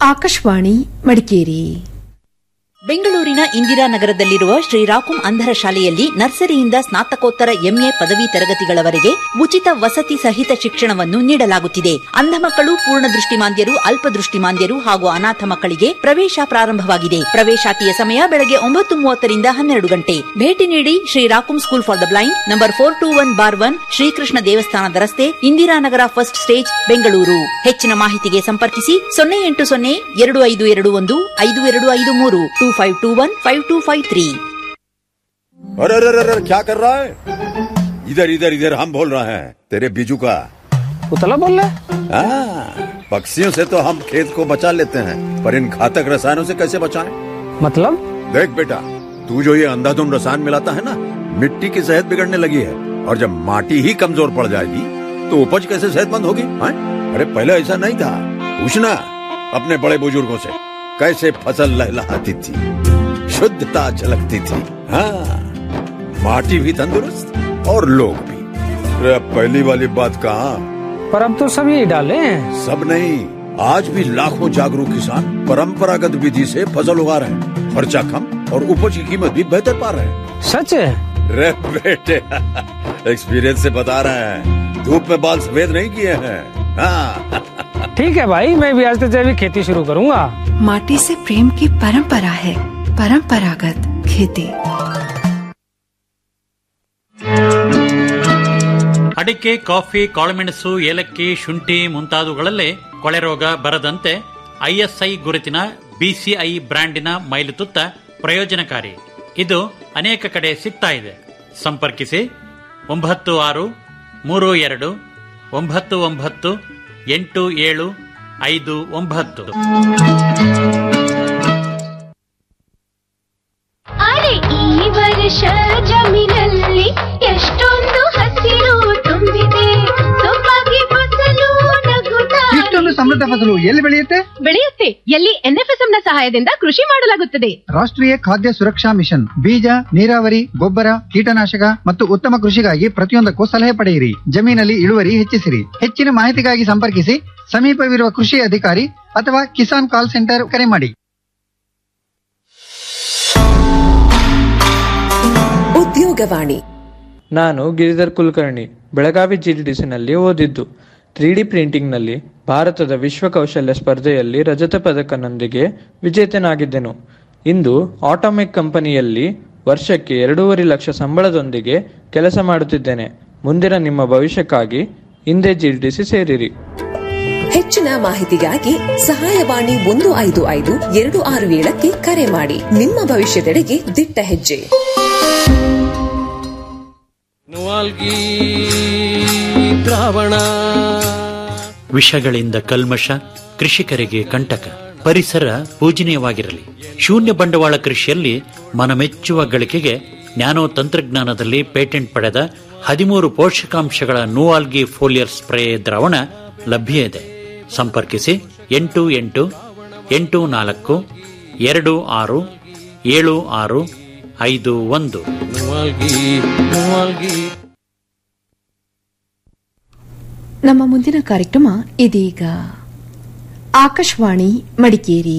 ಆಕಾಶವಾಣಿ ಮಡಿಕೇರಿ ಬೆಂಗಳೂರಿನ ಇಂದಿರಾನಗರದಲ್ಲಿರುವ ಶ್ರೀರಾಕುಂ ಅಂಧರ ಶಾಲೆಯಲ್ಲಿ ನರ್ಸರಿಯಿಂದ ಸ್ನಾತಕೋತ್ತರ ಎಂಎ ಪದವಿ ತರಗತಿಗಳವರೆಗೆ ಉಚಿತ ವಸತಿ ಸಹಿತ ಶಿಕ್ಷಣವನ್ನು ನೀಡಲಾಗುತ್ತಿದೆ ಅಂಧ ಮಕ್ಕಳು ಪೂರ್ಣ ದೃಷ್ಟಿಮಾಂದ್ಯರು ಅಲ್ಪದೃಷ್ಟಿಮಾಂದ್ಯರು ಹಾಗೂ ಅನಾಥ ಮಕ್ಕಳಿಗೆ ಪ್ರವೇಶ ಪ್ರಾರಂಭವಾಗಿದೆ ಪ್ರವೇಶಾತಿಯ ಸಮಯ ಬೆಳಗ್ಗೆ ಒಂಬತ್ತು ಮೂವತ್ತರಿಂದ ಹನ್ನೆರಡು ಗಂಟೆ ಭೇಟಿ ನೀಡಿ ಶ್ರೀರಾಕುಂ school for the blind number four two one bar one Srikrishna ದೇವಸ್ಥಾನದ ರಸ್ತೆ ಇಂದಿರಾನಗರ ಫಸ್ಟ್ ಸ್ಟೇಜ್ ಬೆಂಗಳೂರು ಹೆಚ್ಚಿನ ಮಾಹಿತಿಗೆ ಸಂಪರ್ಕಿಸಿ ಸೊನ್ನೆ ಎಂಟು ಸೊನ್ನೆ ಎರಡು ಐದು ಎರಡು ಒಂದು ಐದು ಎರಡು ಐದು ಮೂರು two five two one five two five three अरे अरे अरे अरे क्या कर रहा है इधर इधर इधर हम बोल रहे हैं तेरे बीजू का उतला बोल रहा है हाँ, पक्षियों से तो हम खेत को बचा लेते हैं पर इन घातक रसायनों से कैसे बचाएं? मतलब देख बेटा तू जो ये अंधाधुंध रसायन मिलाता है ना मिट्टी की सेहत बिगड़ने लगी है और जब माटी ही कमजोर पड़ जाएगी तो उपज कैसे सेहतमंद होगी हाँ? अरे पहले ऐसा नहीं था पूछना अपने बड़े बुजुर्गों से कैसे फसल लहलहाती थी शुद्धता झलकती थी हाँ माटी भी तंदुरुस्त और लोग भी अरे अब पहली वाली बात कहाँ पर अब तो सब यही डाले हैं सब नहीं आज भी लाखों जागरूक किसान परंपरागत विधि से फसल उगा रहे हैं खर्चा कम और उपज की कीमत भी बेहतर पा रहे हैं सच है रे बेटे एक्सपीरियंस से बता रहे हैं धूप में बाल सफेद नहीं किए हैं हाँ ठीक है भाई मैं भी आज से जैविक खेती शुरू करूंगा माटी से प्रेम की परंपरा है परंपरागत खेती ಅಡಿಕೆ ಕಾಫಿ ಕಾಳುಮೆಣಸು ಏಲಕ್ಕಿ ಶುಂಠಿ ಮುಂತಾದವುಗಳಲ್ಲೇ ಕೊಳೆ ರೋಗ ಬರದಂತೆ ಐಎಸ್ಐ ಗುರುತಿನ ಬಿಸಿಐ ಬ್ರ್ಯಾಂಡಿನ ಮೈಲುತುತ್ತ ಪ್ರಯೋಜನಕಾರಿ ಇದು ಅನೇಕ ಕಡೆ ಸಿಗ್ತಾ ಇದೆ ಸಂಪರ್ಕಿಸಿ ಒಂಬತ್ತು ಆರು ಮೂರು ಎರಡು ಒಂಬತ್ತು ಒಂಬತ್ತು ಎಂಟು ಏಳು ಐದು ಒಂಬತ್ತು ಅರೆ ಈ ವರ್ಷ ಜಮೀನಲ್ಲಿ ಎಷ್ಟೊಂದು ಹಸಿರು ತುಂಬಿದೆ ಸೊಬಗೆ ಫಸಲು ನಗುತ್ತಾ ಇಷ್ಟೊಂದು ಸಮೃದ್ಧ ಫಸಲು ಎಲ್ಲಿ ಬೆಳೆಯುತ್ತೆ ಬೆಳೆಯುತ್ತೆ ಎಲ್ಲಿ ಎನ್ಎಫ್ಎಸ್ಎಂ ನ ಸಹಾಯದಿಂದ ಕೃಷಿ ಮಾಡಲಾಗುತ್ತದೆ ರಾಷ್ಟ್ರೀಯ ಖಾದ್ಯ ಸುರಕ್ಷಾ ಮಿಷನ್ ಬೀಜ ನೀರಾವರಿ ಗೊಬ್ಬರ ಕೀಟನಾಶಕ ಮತ್ತು ಉತ್ತಮ ಕೃಷಿಗಾಗಿ ಪ್ರತಿಯೊಂದಕ್ಕೂ ಸಲಹೆ ಪಡೆಯಿರಿ ಜಮೀನಲ್ಲಿ ಇಳುವರಿ ಹೆಚ್ಚಿಸಿರಿ ಹೆಚ್ಚಿನ ಮಾಹಿತಿಗಾಗಿ ಸಂಪರ್ಕಿಸಿ ಸಮೀಪವಿರುವ ಕೃಷಿ ಅಧಿಕಾರಿ ಅಥವಾ ಕಿಸಾನ್ ಕಾಲ್ ಸೆಂಟರ್ ಕರೆ ಮಾಡಿ ಉದ್ಯೋಗವಾಣಿ ನಾನು ಗಿರಿಧರ್ ಕುಲಕರ್ಣಿ ಬೆಳಗಾವಿ ಜಿಡಿಡಿಸಿನಲ್ಲಿ ಓದಿದ್ದು ತ್ರೀ ಡಿ ಪ್ರಿಂಟಿಂಗ್ನಲ್ಲಿ ಭಾರತದ ವಿಶ್ವ ಕೌಶಲ್ಯ ಸ್ಪರ್ಧೆಯಲ್ಲಿ ರಜತ ಪದಕನೊಂದಿಗೆ ವಿಜೇತನಾಗಿದ್ದೆನು ಇಂದು ಆಟೋಮೆಕ್ ಕಂಪನಿಯಲ್ಲಿ ವರ್ಷಕ್ಕೆ ಎರಡೂವರೆ ಲಕ್ಷ ಸಂಬಳದೊಂದಿಗೆ ಕೆಲಸ ಮಾಡುತ್ತಿದ್ದೇನೆ ಮುಂದಿನ ನಿಮ್ಮ ಭವಿಷ್ಯಕ್ಕಾಗಿ ಹಿಂದೆ ಜಿಡಿಡಿಸಿ ಸೇರಿರಿ ಹೆಚ್ಚಿನ ಮಾಹಿತಿಗಾಗಿ ಸಹಾಯವಾಣಿ ಒಂದು ಐದು ಐದು ಎರಡು ಆರು ಏಳಕ್ಕೆ ಕರೆ ಮಾಡಿ ನಿಮ್ಮ ಭವಿಷ್ಯದೆಡೆಗೆ ದಿಟ್ಟ ಹೆಜ್ಜೆ ದ್ರಾವಣ ವಿಷಗಳಿಂದ ಕಲ್ಮಶ ಕೃಷಿಕರಿಗೆ ಕಂಟಕ ಪರಿಸರ ಪೂಜನೀಯವಾಗಿರಲಿ ಶೂನ್ಯ ಬಂಡವಾಳ ಕೃಷಿಯಲ್ಲಿ ಮನಮೆಚ್ಚುವ ಗಳಿಕೆಗೆ ನ್ಯಾನೋ ತಂತ್ರಜ್ಞಾನದಲ್ಲಿ ಪೇಟೆಂಟ್ ಪಡೆದ ಹದಿಮೂರು ಪೋಷಕಾಂಶಗಳ ನೂಆಲ್ಗಿ ಫೋಲಿಯರ್ ಸ್ಪ್ರೇ ದ್ರಾವಣ ಲಭ್ಯ ಇದೆ ಸಂಪರ್ಕಿಸಿ ಎಂಟು ಎಂಟು ಎಂಟು ನಾಲ್ಕು ಎರಡು ಆರು ಏಳು ಆರು ಐದು ಒಂದು ನಮ್ಮ ಮುಂದಿನ ಕಾರ್ಯಕ್ರಮ ಇದೀಗ ಆಕಾಶವಾಣಿ ಮಡಿಕೇರಿ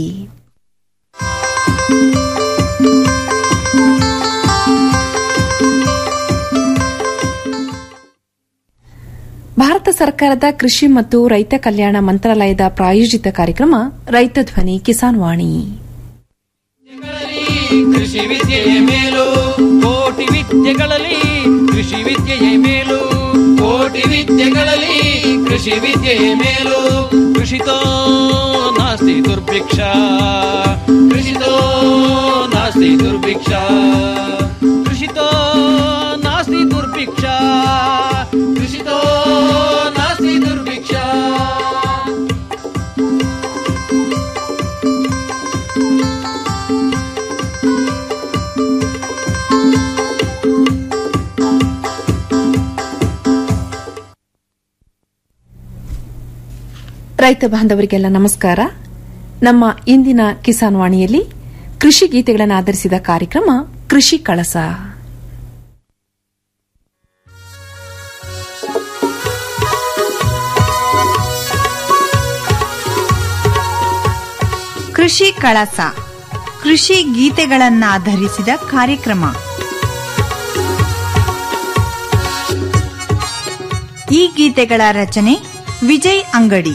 ಭಾರತ ಸರ್ಕಾರದ ಕೃಷಿ ಮತ್ತು ರೈತ ಕಲ್ಯಾಣ ಮಂತ್ರಾಲಯದ ಪ್ರಾಯೋಜಿತ ಕಾರ್ಯಕ್ರಮ ರೈತ ಧ್ವನಿ ಕಿಸಾನ್ ವಾಣಿ ಕೃಷಿ ವಿದ್ಯೆಯ ಮೇಲು ಕೋಟಿ ವಿದ್ಯೆಗಳಲ್ಲಿ ಕೃಷಿ ವಿದ್ಯೆಯ ಮೇಲು ಕೋಟಿ ವಿದ್ಯೆಗಳಲ್ಲಿ ಕೃಷಿ ವಿದ್ಯೆಯ ಮೇಲು ಕೃಷಿತೋ ನಾಸ್ತಿ ದುರ್ಭಿಕ್ಷ ಕೃಷಿತೋ ನಾಸ್ತಿ ದುರ್ಭಿಕ್ಷ ಕೃಷಿತೋ ನಾಸ್ತಿ ದುರ್ಭಿಕ್ಷ ಕೃಷಿತೋ ನಾಸ್ತಿ ದುರ್ಭಿಕ್ಷ ರೈತ ಬಾಂಧವರಿಗೆಲ್ಲ ನಮಸ್ಕಾರ ನಮ್ಮ ಇಂದಿನ ಕಿಸಾನ್ ವಾಣಿಯಲ್ಲಿ ಕೃಷಿ ಗೀತೆಗಳನ್ನು ಆಧರಿಸಿದ ಕಾರ್ಯಕ್ರಮ ಕೃಷಿ ಕಳಸ ಕೃಷಿ ಕಳಸ ಕೃಷಿ ಗೀತೆಗಳನ್ನಾಧರಿಸಿದ ಕಾರ್ಯಕ್ರಮ ಈ ಗೀತೆಗಳ ರಚನೆ ವಿಜಯ್ ಅಂಗಡಿ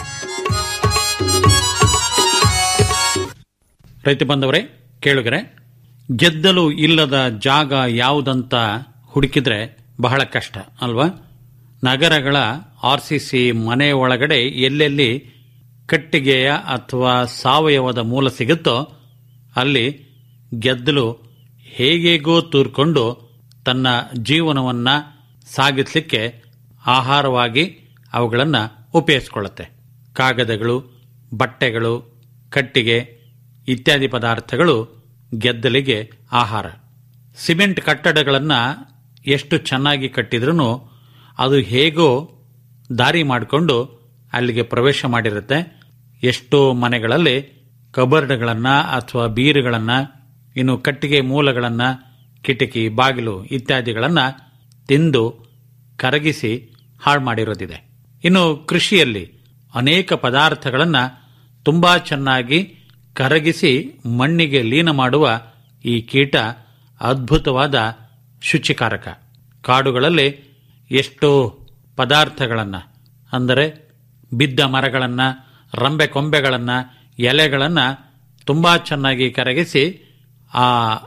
ರೈತ ಬಂದವರೇ ಕೇಳುಗರೆ ಗೆದ್ದಲು ಇಲ್ಲದ ಜಾಗ ಯಾವುದಂತ ಹುಡುಕಿದ್ರೆ ಬಹಳ ಕಷ್ಟ ಅಲ್ವಾ ನಗರಗಳ ಆರ್ಸಿಸಿ ಮನೆ ಒಳಗಡೆ ಎಲ್ಲೆಲ್ಲಿ ಕಟ್ಟಿಗೆಯ ಅಥವಾ ಸಾವಯವದ ಮೂಲ ಸಿಗುತ್ತೋ ಅಲ್ಲಿ ಗೆದ್ದಲು ಹೇಗೇಗೋ ತೂರ್ಕೊಂಡು ತನ್ನ ಜೀವನವನ್ನ ಸಾಗಿಸಲಿಕ್ಕೆ ಆಹಾರವಾಗಿ ಅವುಗಳನ್ನು ಉಪಯೋಗಿಸ್ಕೊಳ್ಳುತ್ತೆ ಕಾಗದಗಳು ಬಟ್ಟೆಗಳು ಕಟ್ಟಿಗೆ ಇತ್ಯಾದಿ ಪದಾರ್ಥಗಳು ಗೆದ್ದಲಿಗೆ ಆಹಾರ ಸಿಮೆಂಟ್ ಕಟ್ಟಡಗಳನ್ನು ಎಷ್ಟು ಚೆನ್ನಾಗಿ ಕಟ್ಟಿದ್ರೂ ಅದು ಹೇಗೋ ದಾರಿ ಮಾಡಿಕೊಂಡು ಅಲ್ಲಿಗೆ ಪ್ರವೇಶ ಮಾಡಿರುತ್ತೆ ಎಷ್ಟೋ ಮನೆಗಳಲ್ಲಿ ಕಬರ್ಡ್ಗಳನ್ನು ಅಥವಾ ಬೀರುಗಳನ್ನು ಇನ್ನು ಕಟ್ಟಿಗೆ ಮೂಲಗಳನ್ನು ಕಿಟಕಿ ಬಾಗಿಲು ಇತ್ಯಾದಿಗಳನ್ನು ತಿಂದು ಕರಗಿಸಿ ಹಾಳು ಮಾಡಿರೋದಿದೆ ಇನ್ನು ಕೃಷಿಯಲ್ಲಿ ಅನೇಕ ಪದಾರ್ಥಗಳನ್ನು ತುಂಬಾ ಚೆನ್ನಾಗಿ ಕರಗಿಸಿ ಮಣ್ಣಿಗೆ ಲೀನ ಮಾಡುವ ಈ ಕೀಟ ಅದ್ಭುತವಾದ ಶುಚಿಕಾರಕ ಕಾಡುಗಳಲ್ಲಿ ಎಷ್ಟೋ ಪದಾರ್ಥಗಳನ್ನು ಅಂದರೆ ಬಿದ್ದ ಮರಗಳನ್ನು ರಂಬೆ ಕೊಂಬೆಗಳನ್ನು ಎಲೆಗಳನ್ನು ತುಂಬಾ ಚೆನ್ನಾಗಿ ಕರಗಿಸಿ ಆ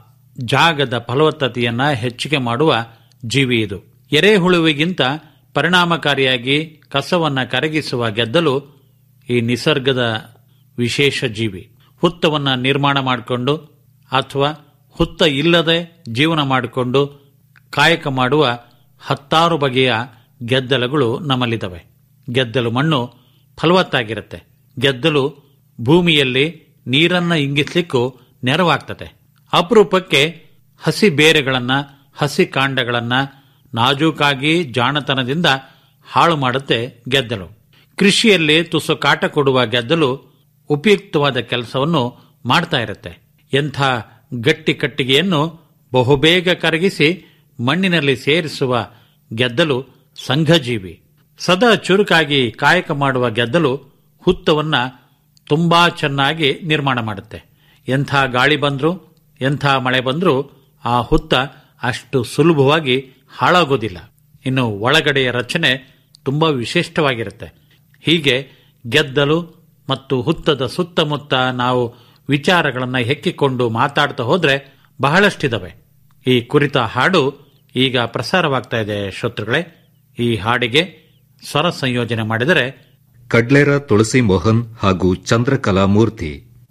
ಜಾಗದ ಫಲವತ್ತತೆಯನ್ನು ಹೆಚ್ಚಿಗೆ ಮಾಡುವ ಜೀವಿ ಇದು ಎರೆಹುಳುವಿಗಿಂತ ಪರಿಣಾಮಕಾರಿಯಾಗಿ ಕಸವನ್ನು ಕರಗಿಸುವ ಗೆದ್ದಲು ಈ ನಿಸರ್ಗದ ವಿಶೇಷ ಜೀವಿ ಹುತ್ತವನ್ನು ನಿರ್ಮಾಣ ಮಾಡಿಕೊಂಡು ಅಥವಾ ಹುತ್ತ ಇಲ್ಲದೆ ಜೀವನ ಮಾಡಿಕೊಂಡು ಕಾಯಕ ಮಾಡುವ ಹತ್ತಾರು ಬಗೆಯ ಗೆದ್ದಲುಗಳು ನಮ್ಮಲ್ಲಿದ್ದಾವೆ ಗೆದ್ದಲು ಮಣ್ಣು ಫಲವತ್ತಾಗಿರುತ್ತೆ ಗೆದ್ದಲು ಭೂಮಿಯಲ್ಲಿ ನೀರನ್ನ ಇಂಗಿಸ್ಲಿಕ್ಕೂ ನೆರವಾಗ್ತದೆ ಅಪರೂಪಕ್ಕೆ ಹಸಿ ಬೇರೆಗಳನ್ನ ಹಸಿ ಕಾಂಡಗಳನ್ನ ನಾಜೂಕಾಗಿ ಜಾಣತನದಿಂದ ಹಾಳು ಮಾಡುತ್ತೆ ಗೆದ್ದಲು ಕೃಷಿಯಲ್ಲಿ ತುಸು ಕಾಟ ಕೊಡುವ ಗೆದ್ದಲು ಉಪಯುಕ್ತವಾದ ಕೆಲಸವನ್ನು ಮಾಡ್ತಾ ಇರುತ್ತೆ ಎಂಥ ಗಟ್ಟಿ ಕಟ್ಟಿಗೆಯನ್ನು ಬಹುಬೇಗ ಕರಗಿಸಿ ಮಣ್ಣಿನಲ್ಲಿ ಸೇರಿಸುವ ಗೆದ್ದಲು ಸಂಘಜೀವಿ ಸದಾ ಚುರುಕಾಗಿ ಕಾಯಕ ಮಾಡುವ ಗೆದ್ದಲು ಹುತ್ತವನ್ನ ತುಂಬಾ ಚೆನ್ನಾಗಿ ನಿರ್ಮಾಣ ಮಾಡುತ್ತೆ ಎಂಥ ಗಾಳಿ ಬಂದರೂ ಎಂಥ ಮಳೆ ಬಂದರೂ ಆ ಹುತ್ತ ಅಷ್ಟು ಸುಲಭವಾಗಿ ಹಾಳಾಗೋದಿಲ್ಲ ಇನ್ನು ಒಳಗಡೆಯ ರಚನೆ ತುಂಬಾ ವಿಶಿಷ್ಟವಾಗಿರುತ್ತೆ ಹೀಗೆ ಗೆದ್ದಲು ಮತ್ತು ಹುತ್ತದ ಸುತ್ತಮುತ್ತ ನಾವು ವಿಚಾರಗಳನ್ನು ಹೆಕ್ಕಿಕೊಂಡು ಮಾತಾಡ್ತಾ ಹೋದ್ರೆ ಬಹಳಷ್ಟಿದಾವೆ ಈ ಕುರಿತ ಹಾಡು ಈಗ ಪ್ರಸಾರವಾಗ್ತಾ ಇದೆ ಶ್ರೋತೃಗಳೇ ಈ ಹಾಡಿಗೆ ಸ್ವರ ಸಂಯೋಜನೆ ಮಾಡಿದರೆ ಕಡ್ಲೇರ ತುಳಸಿ ಮೋಹನ್ ಹಾಗೂ ಚಂದ್ರಕಲಾ ಮೂರ್ತಿ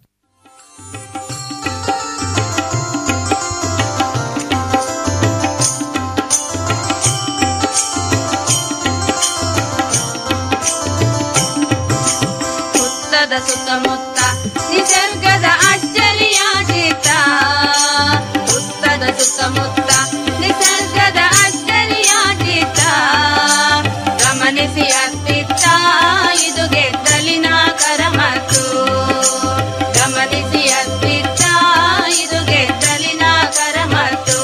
ಹುತ್ತದ ಸುತ್ತಮುತ್ತ ನಿಸರ್ಗದ ಅಚ್ಚರಿಯ ಚಿತ್ತ ಹುತ್ತದ ಸುತ್ತಮುತ್ತ ನಿಸರ್ಗದ ಅಚ್ಚರಿಯ ಚಿತ್ತ ಗಮನಿಸಿ ಅತ್ತಿತ್ತ ಇದು ಗೆದ್ದಲಿನ ಕರಮತ್ತು ಗಮನಿಸಿ ಅತ್ತಿತ್ತ ಇದು ಗೆದ್ದಲಿನ ಕರಮತ್ತು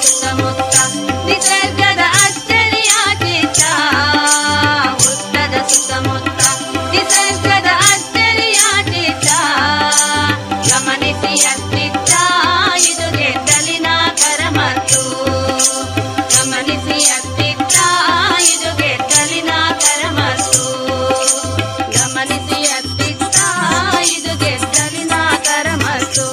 ಸುತ್ತಮುತ್ತ ನಿಸರ್ಗದ ಅಚ್ಚರಿಯ ಚಿತ್ತ ವೃತ್ತದ ಸುತ್ತಮುತ್ತ ನಿಸರ್ಗದ ಅಚ್ಚರಿಯ ಚಿತ್ತ ಗಮನಿಸಿ ಅಸ್ತಿತ್ವ ಇದು ಗೆದ್ದಲಿನ ಕರಮತ್ತು ಗಮನಿಸಿ ಅಸ್ತಿತ್ವ ಇದು ಗೆದ್ದಲಿನ ಕರಮತ್ತು ಗಮನಿಸಿ ಅಸ್ತಿತ್ವ ಇದು ಗೆದ್ದಲಿನ ಕರಮತ್ತು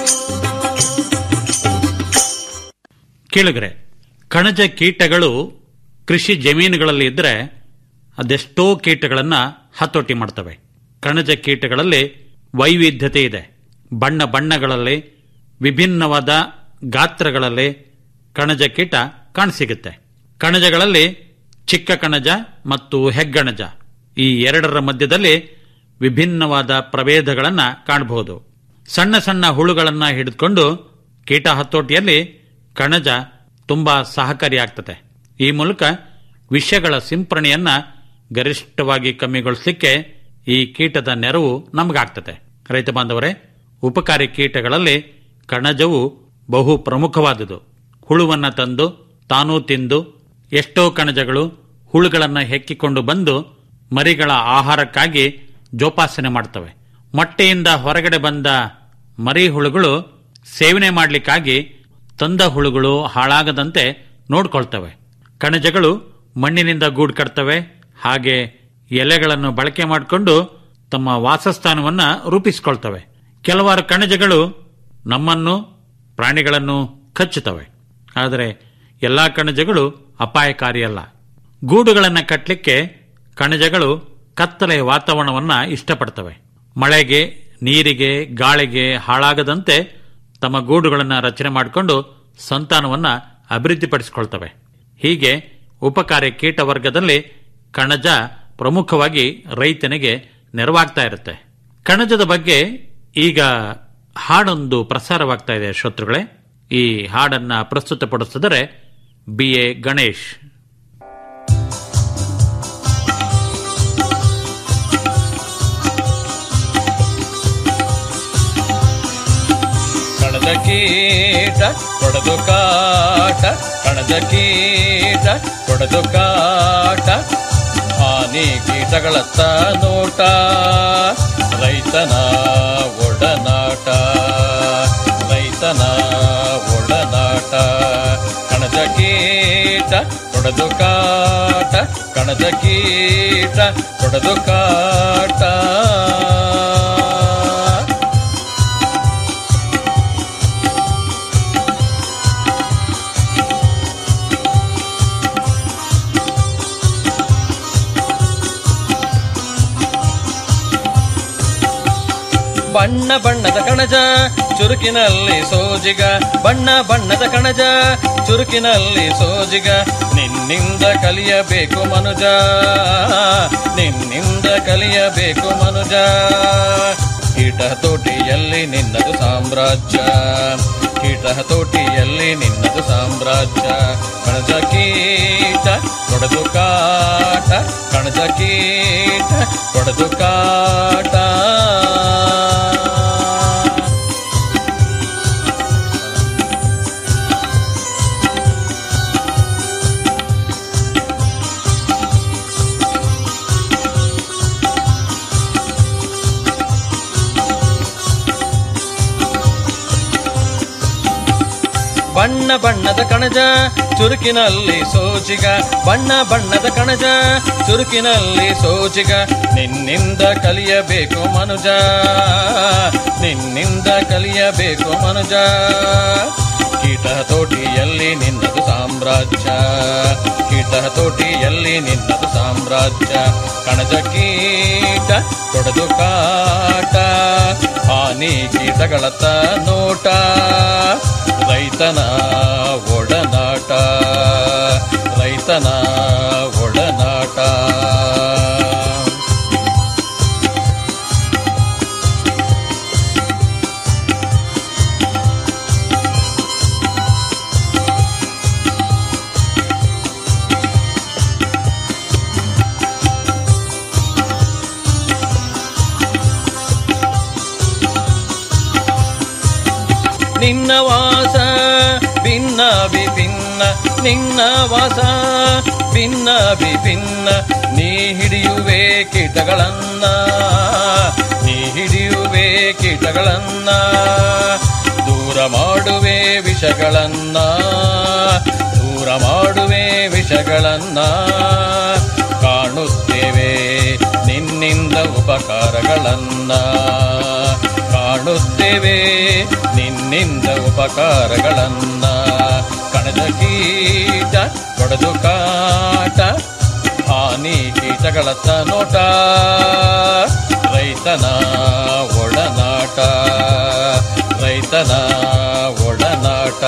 ಕೇಳಿದ್ರೆ ಕಣಜ ಕೀಟಗಳು ಕೃಷಿ ಜಮೀನುಗಳಲ್ಲಿ ಇದ್ರೆ ಅದೆಷ್ಟೋ ಕೀಟಗಳನ್ನ ಹತೋಟಿ ಮಾಡ್ತವೆ ಕಣಜ ಕೀಟಗಳಲ್ಲಿ ವೈವಿಧ್ಯತೆ ಇದೆ ಬಣ್ಣ ಬಣ್ಣಗಳಲ್ಲಿ ವಿಭಿನ್ನವಾದ ಗಾತ್ರಗಳಲ್ಲಿ ಕಣಜ ಕೀಟ ಕಾಣಸಿಗುತ್ತೆ ಕಣಜಗಳಲ್ಲಿ ಚಿಕ್ಕ ಕಣಜ ಮತ್ತು ಹೆಗ್ಗಣಜ ಈ ಎರಡರ ಮಧ್ಯದಲ್ಲಿ ವಿಭಿನ್ನವಾದ ಪ್ರಭೇದಗಳನ್ನ ಕಾಣಬಹುದು ಸಣ್ಣ ಸಣ್ಣ ಹುಳುಗಳನ್ನ ಹಿಡಿದುಕೊಂಡು ಕೀಟ ಹತೋಟಿಯಲ್ಲಿ ಕಣಜ ತುಂಬಾ ಸಹಕಾರಿಯಾಗ್ತದೆ ಈ ಮೂಲಕ ವಿಷಗಳ ಸಿಂಪರಣೆಯನ್ನ ಗರಿಷ್ಠವಾಗಿ ಕಮ್ಮಿಗೊಳಿಸಲಿಕ್ಕೆ ಈ ಕೀಟದ ನೆರವು ನಮಗಾಗ್ತದೆ ರೈತ ಬಾಂಧವರೇ ಉಪಕಾರಿ ಕೀಟಗಳಲ್ಲಿ ಕಣಜವು ಬಹು ಪ್ರಮುಖವಾದುದು ಹುಳುವನ್ನ ತಂದು ತಾನೂ ತಿಂದು ಎಷ್ಟೋ ಕಣಜಗಳು ಹುಳುಗಳನ್ನ ಹೆಕ್ಕಿಕೊಂಡು ಬಂದು ಮರಿಗಳ ಆಹಾರಕ್ಕಾಗಿ ಜೋಪಾಸನೆ ಮಾಡ್ತವೆ ಮೊಟ್ಟೆಯಿಂದ ಹೊರಗಡೆ ಬಂದ ಮರಿ ಹುಳುಗಳು ಸೇವನೆ ಮಾಡಲಿಕ್ಕಾಗಿ ತಂದ ಹುಳುಗಳು ಹಾಳಾಗದಂತೆ ನೋಡ್ಕೊಳ್ತವೆ ಕಣಜಗಳು ಮಣ್ಣಿನಿಂದ ಗೂಡು ಕಟ್ತವೆ ಹಾಗೆ ಎಲೆಗಳನ್ನು ಬಳಕೆ ಮಾಡಿಕೊಂಡು ತಮ್ಮ ವಾಸಸ್ಥಾನವನ್ನ ರೂಪಿಸಿಕೊಳ್ತವೆ ಕೆಲವಾರು ಕಣಜಗಳು ನಮ್ಮನ್ನು ಪ್ರಾಣಿಗಳನ್ನು ಕಚ್ಚುತ್ತವೆ ಆದರೆ ಎಲ್ಲಾ ಕಣಜಗಳು ಅಪಾಯಕಾರಿಯಲ್ಲ ಗೂಡುಗಳನ್ನು ಕಟ್ಟಲಿಕ್ಕೆ ಕಣಜಗಳು ಕತ್ತಲೆಯ ವಾತಾವರಣವನ್ನ ಇಷ್ಟಪಡ್ತವೆ ಮಳೆಗೆ ನೀರಿಗೆ ಗಾಳಿಗೆ ಹಾಳಾಗದಂತೆ ತಮ್ಮ ಗೂಡುಗಳನ್ನು ರಚನೆ ಮಾಡಿಕೊಂಡು ಸಂತಾನವನ್ನ ಅಭಿವೃದ್ಧಿಪಡಿಸಿಕೊಳ್ತವೆ ಹೀಗೆ ಉಪಕಾರಿ ಕೀಟ ವರ್ಗದಲ್ಲಿ ಕಣಜ ಪ್ರಮುಖವಾಗಿ ರೈತನಿಗೆ ನೆರವಾಗ್ತಾ ಇರುತ್ತೆ ಕಣಜದ ಬಗ್ಗೆ ಈಗ ಹಾಡೊಂದು ಪ್ರಸಾರವಾಗ್ತಾ ಇದೆ ಶ್ರೋತೃಗಳೇ ಈ ಹಾಡನ್ನ ಪ್ರಸ್ತುತಪಡಿಸಿದರೆ ಬಿ ಎ ಗಣೇಶ್ ಕಣದ ಕೀಟ ಕೊಡದು ಕಾಟ ಕಣದ ಕೀಟ ಕೊಡದು ಕಾಟ ಹಾನಿ ಕೀಟಗಳತ್ತ ನೋಟ ರೈತನ ಒಡನಾಟ ರೈತನ ಒಡನಾಟ ಕಣದ ಕೀಟ ಕೊಡದು ಕಾಟ ಕಣದ ಕೀಟ ಕೊಡದು ಕಾಟ ಬಣ್ಣ ಬಣ್ಣದ ಕಣಜ ಚುರುಕಿನಲ್ಲಿ ಸೋಜಿಗ ಬಣ್ಣ ಬಣ್ಣದ ಕಣಜ ಚುರುಕಿನಲ್ಲಿ ಸೋಜಿಗ ನಿನ್ನಿಂದ ಕಲಿಯಬೇಕು ಮನುಜ ನಿನ್ನಿಂದ ಕಲಿಯಬೇಕು ಮನುಜ ಕೀಟ ತೋಟಿಯಲ್ಲಿ ನಿನ್ನದು ಸಾಮ್ರಾಜ್ಯ ಕೀಟ ತೋಟಿಯಲ್ಲಿ ನಿನ್ನದು ಸಾಮ್ರಾಜ್ಯ ಕಣಜ ಕೀಟ ಕೊಡದು ಕಾಟ ಕಣಜ ಕೀಟ ಕೊಡದು ಕಾಟ ಬಣ್ಣ ಬಣ್ಣದ ಕಣಜ ಚುರುಕಿನಲ್ಲಿ ಸೋಜಿಗ ಬಣ್ಣ ಬಣ್ಣದ ಕಣಜ ಚುರುಕಿನಲ್ಲಿ ಸೋಜಿಗ ನಿನ್ನಿಂದ ಕಲಿಯಬೇಕು ಮನುಜ ನಿನ್ನಿಂದ ಕಲಿಯಬೇಕು ಮನುಜ ಕೀಟ ತೋಟಿಯಲ್ಲಿ ನಿನ್ನದು ಸಾಮ್ರಾಜ್ಯ ಕೀಟ ತೋಟಿಯಲ್ಲಿ ನಿನ್ನದು ಸಾಮ್ರಾಜ್ಯ ಕಣಜ ಕೀಟ ಕೊಡದು ಕಾಟ ಹಾನಿ ಕೀಟಗಳತ್ತ ನೋಟ ರೈತನ ಒಡನಾಟ ರೈತನ ಒಡನಾಟ ನಿನ್ನ ವಾಸ ಭಿನ್ನ ವಿಭಿನ್ನ ನಿನ್ನ ವಾಸ ಭಿನ್ನ ವಿಭಿನ್ನ ನೀ ಹಿಡಿಯುವೆ ಕೀಟಗಳನ್ನ ನೀ ಹಿಡಿಯುವೆ ಕೀಟಗಳನ್ನ ದೂರ ಮಾಡುವೆ ವಿಷಗಳನ್ನ ದೂರ ಮಾಡುವೆ ವಿಷಗಳನ್ನ ಕಾಣುತ್ತೇವೆ ನಿನ್ನಿಂದ ಉಪಕಾರಗಳನ್ನ ಕಾಣುತ್ತೇವೆ ನಿನ್ನಿಂದ ಉಪಕಾರಗಳನ್ನ ಕಣದ ಕೀಟ ಕೊಡದು ಕಾಟ ಹಾನಿ ಕೀಟಗಳತ್ತ ನೋಟ ರೈತನ ಒಡನಾಟ ರೈತನ ಒಡನಾಟ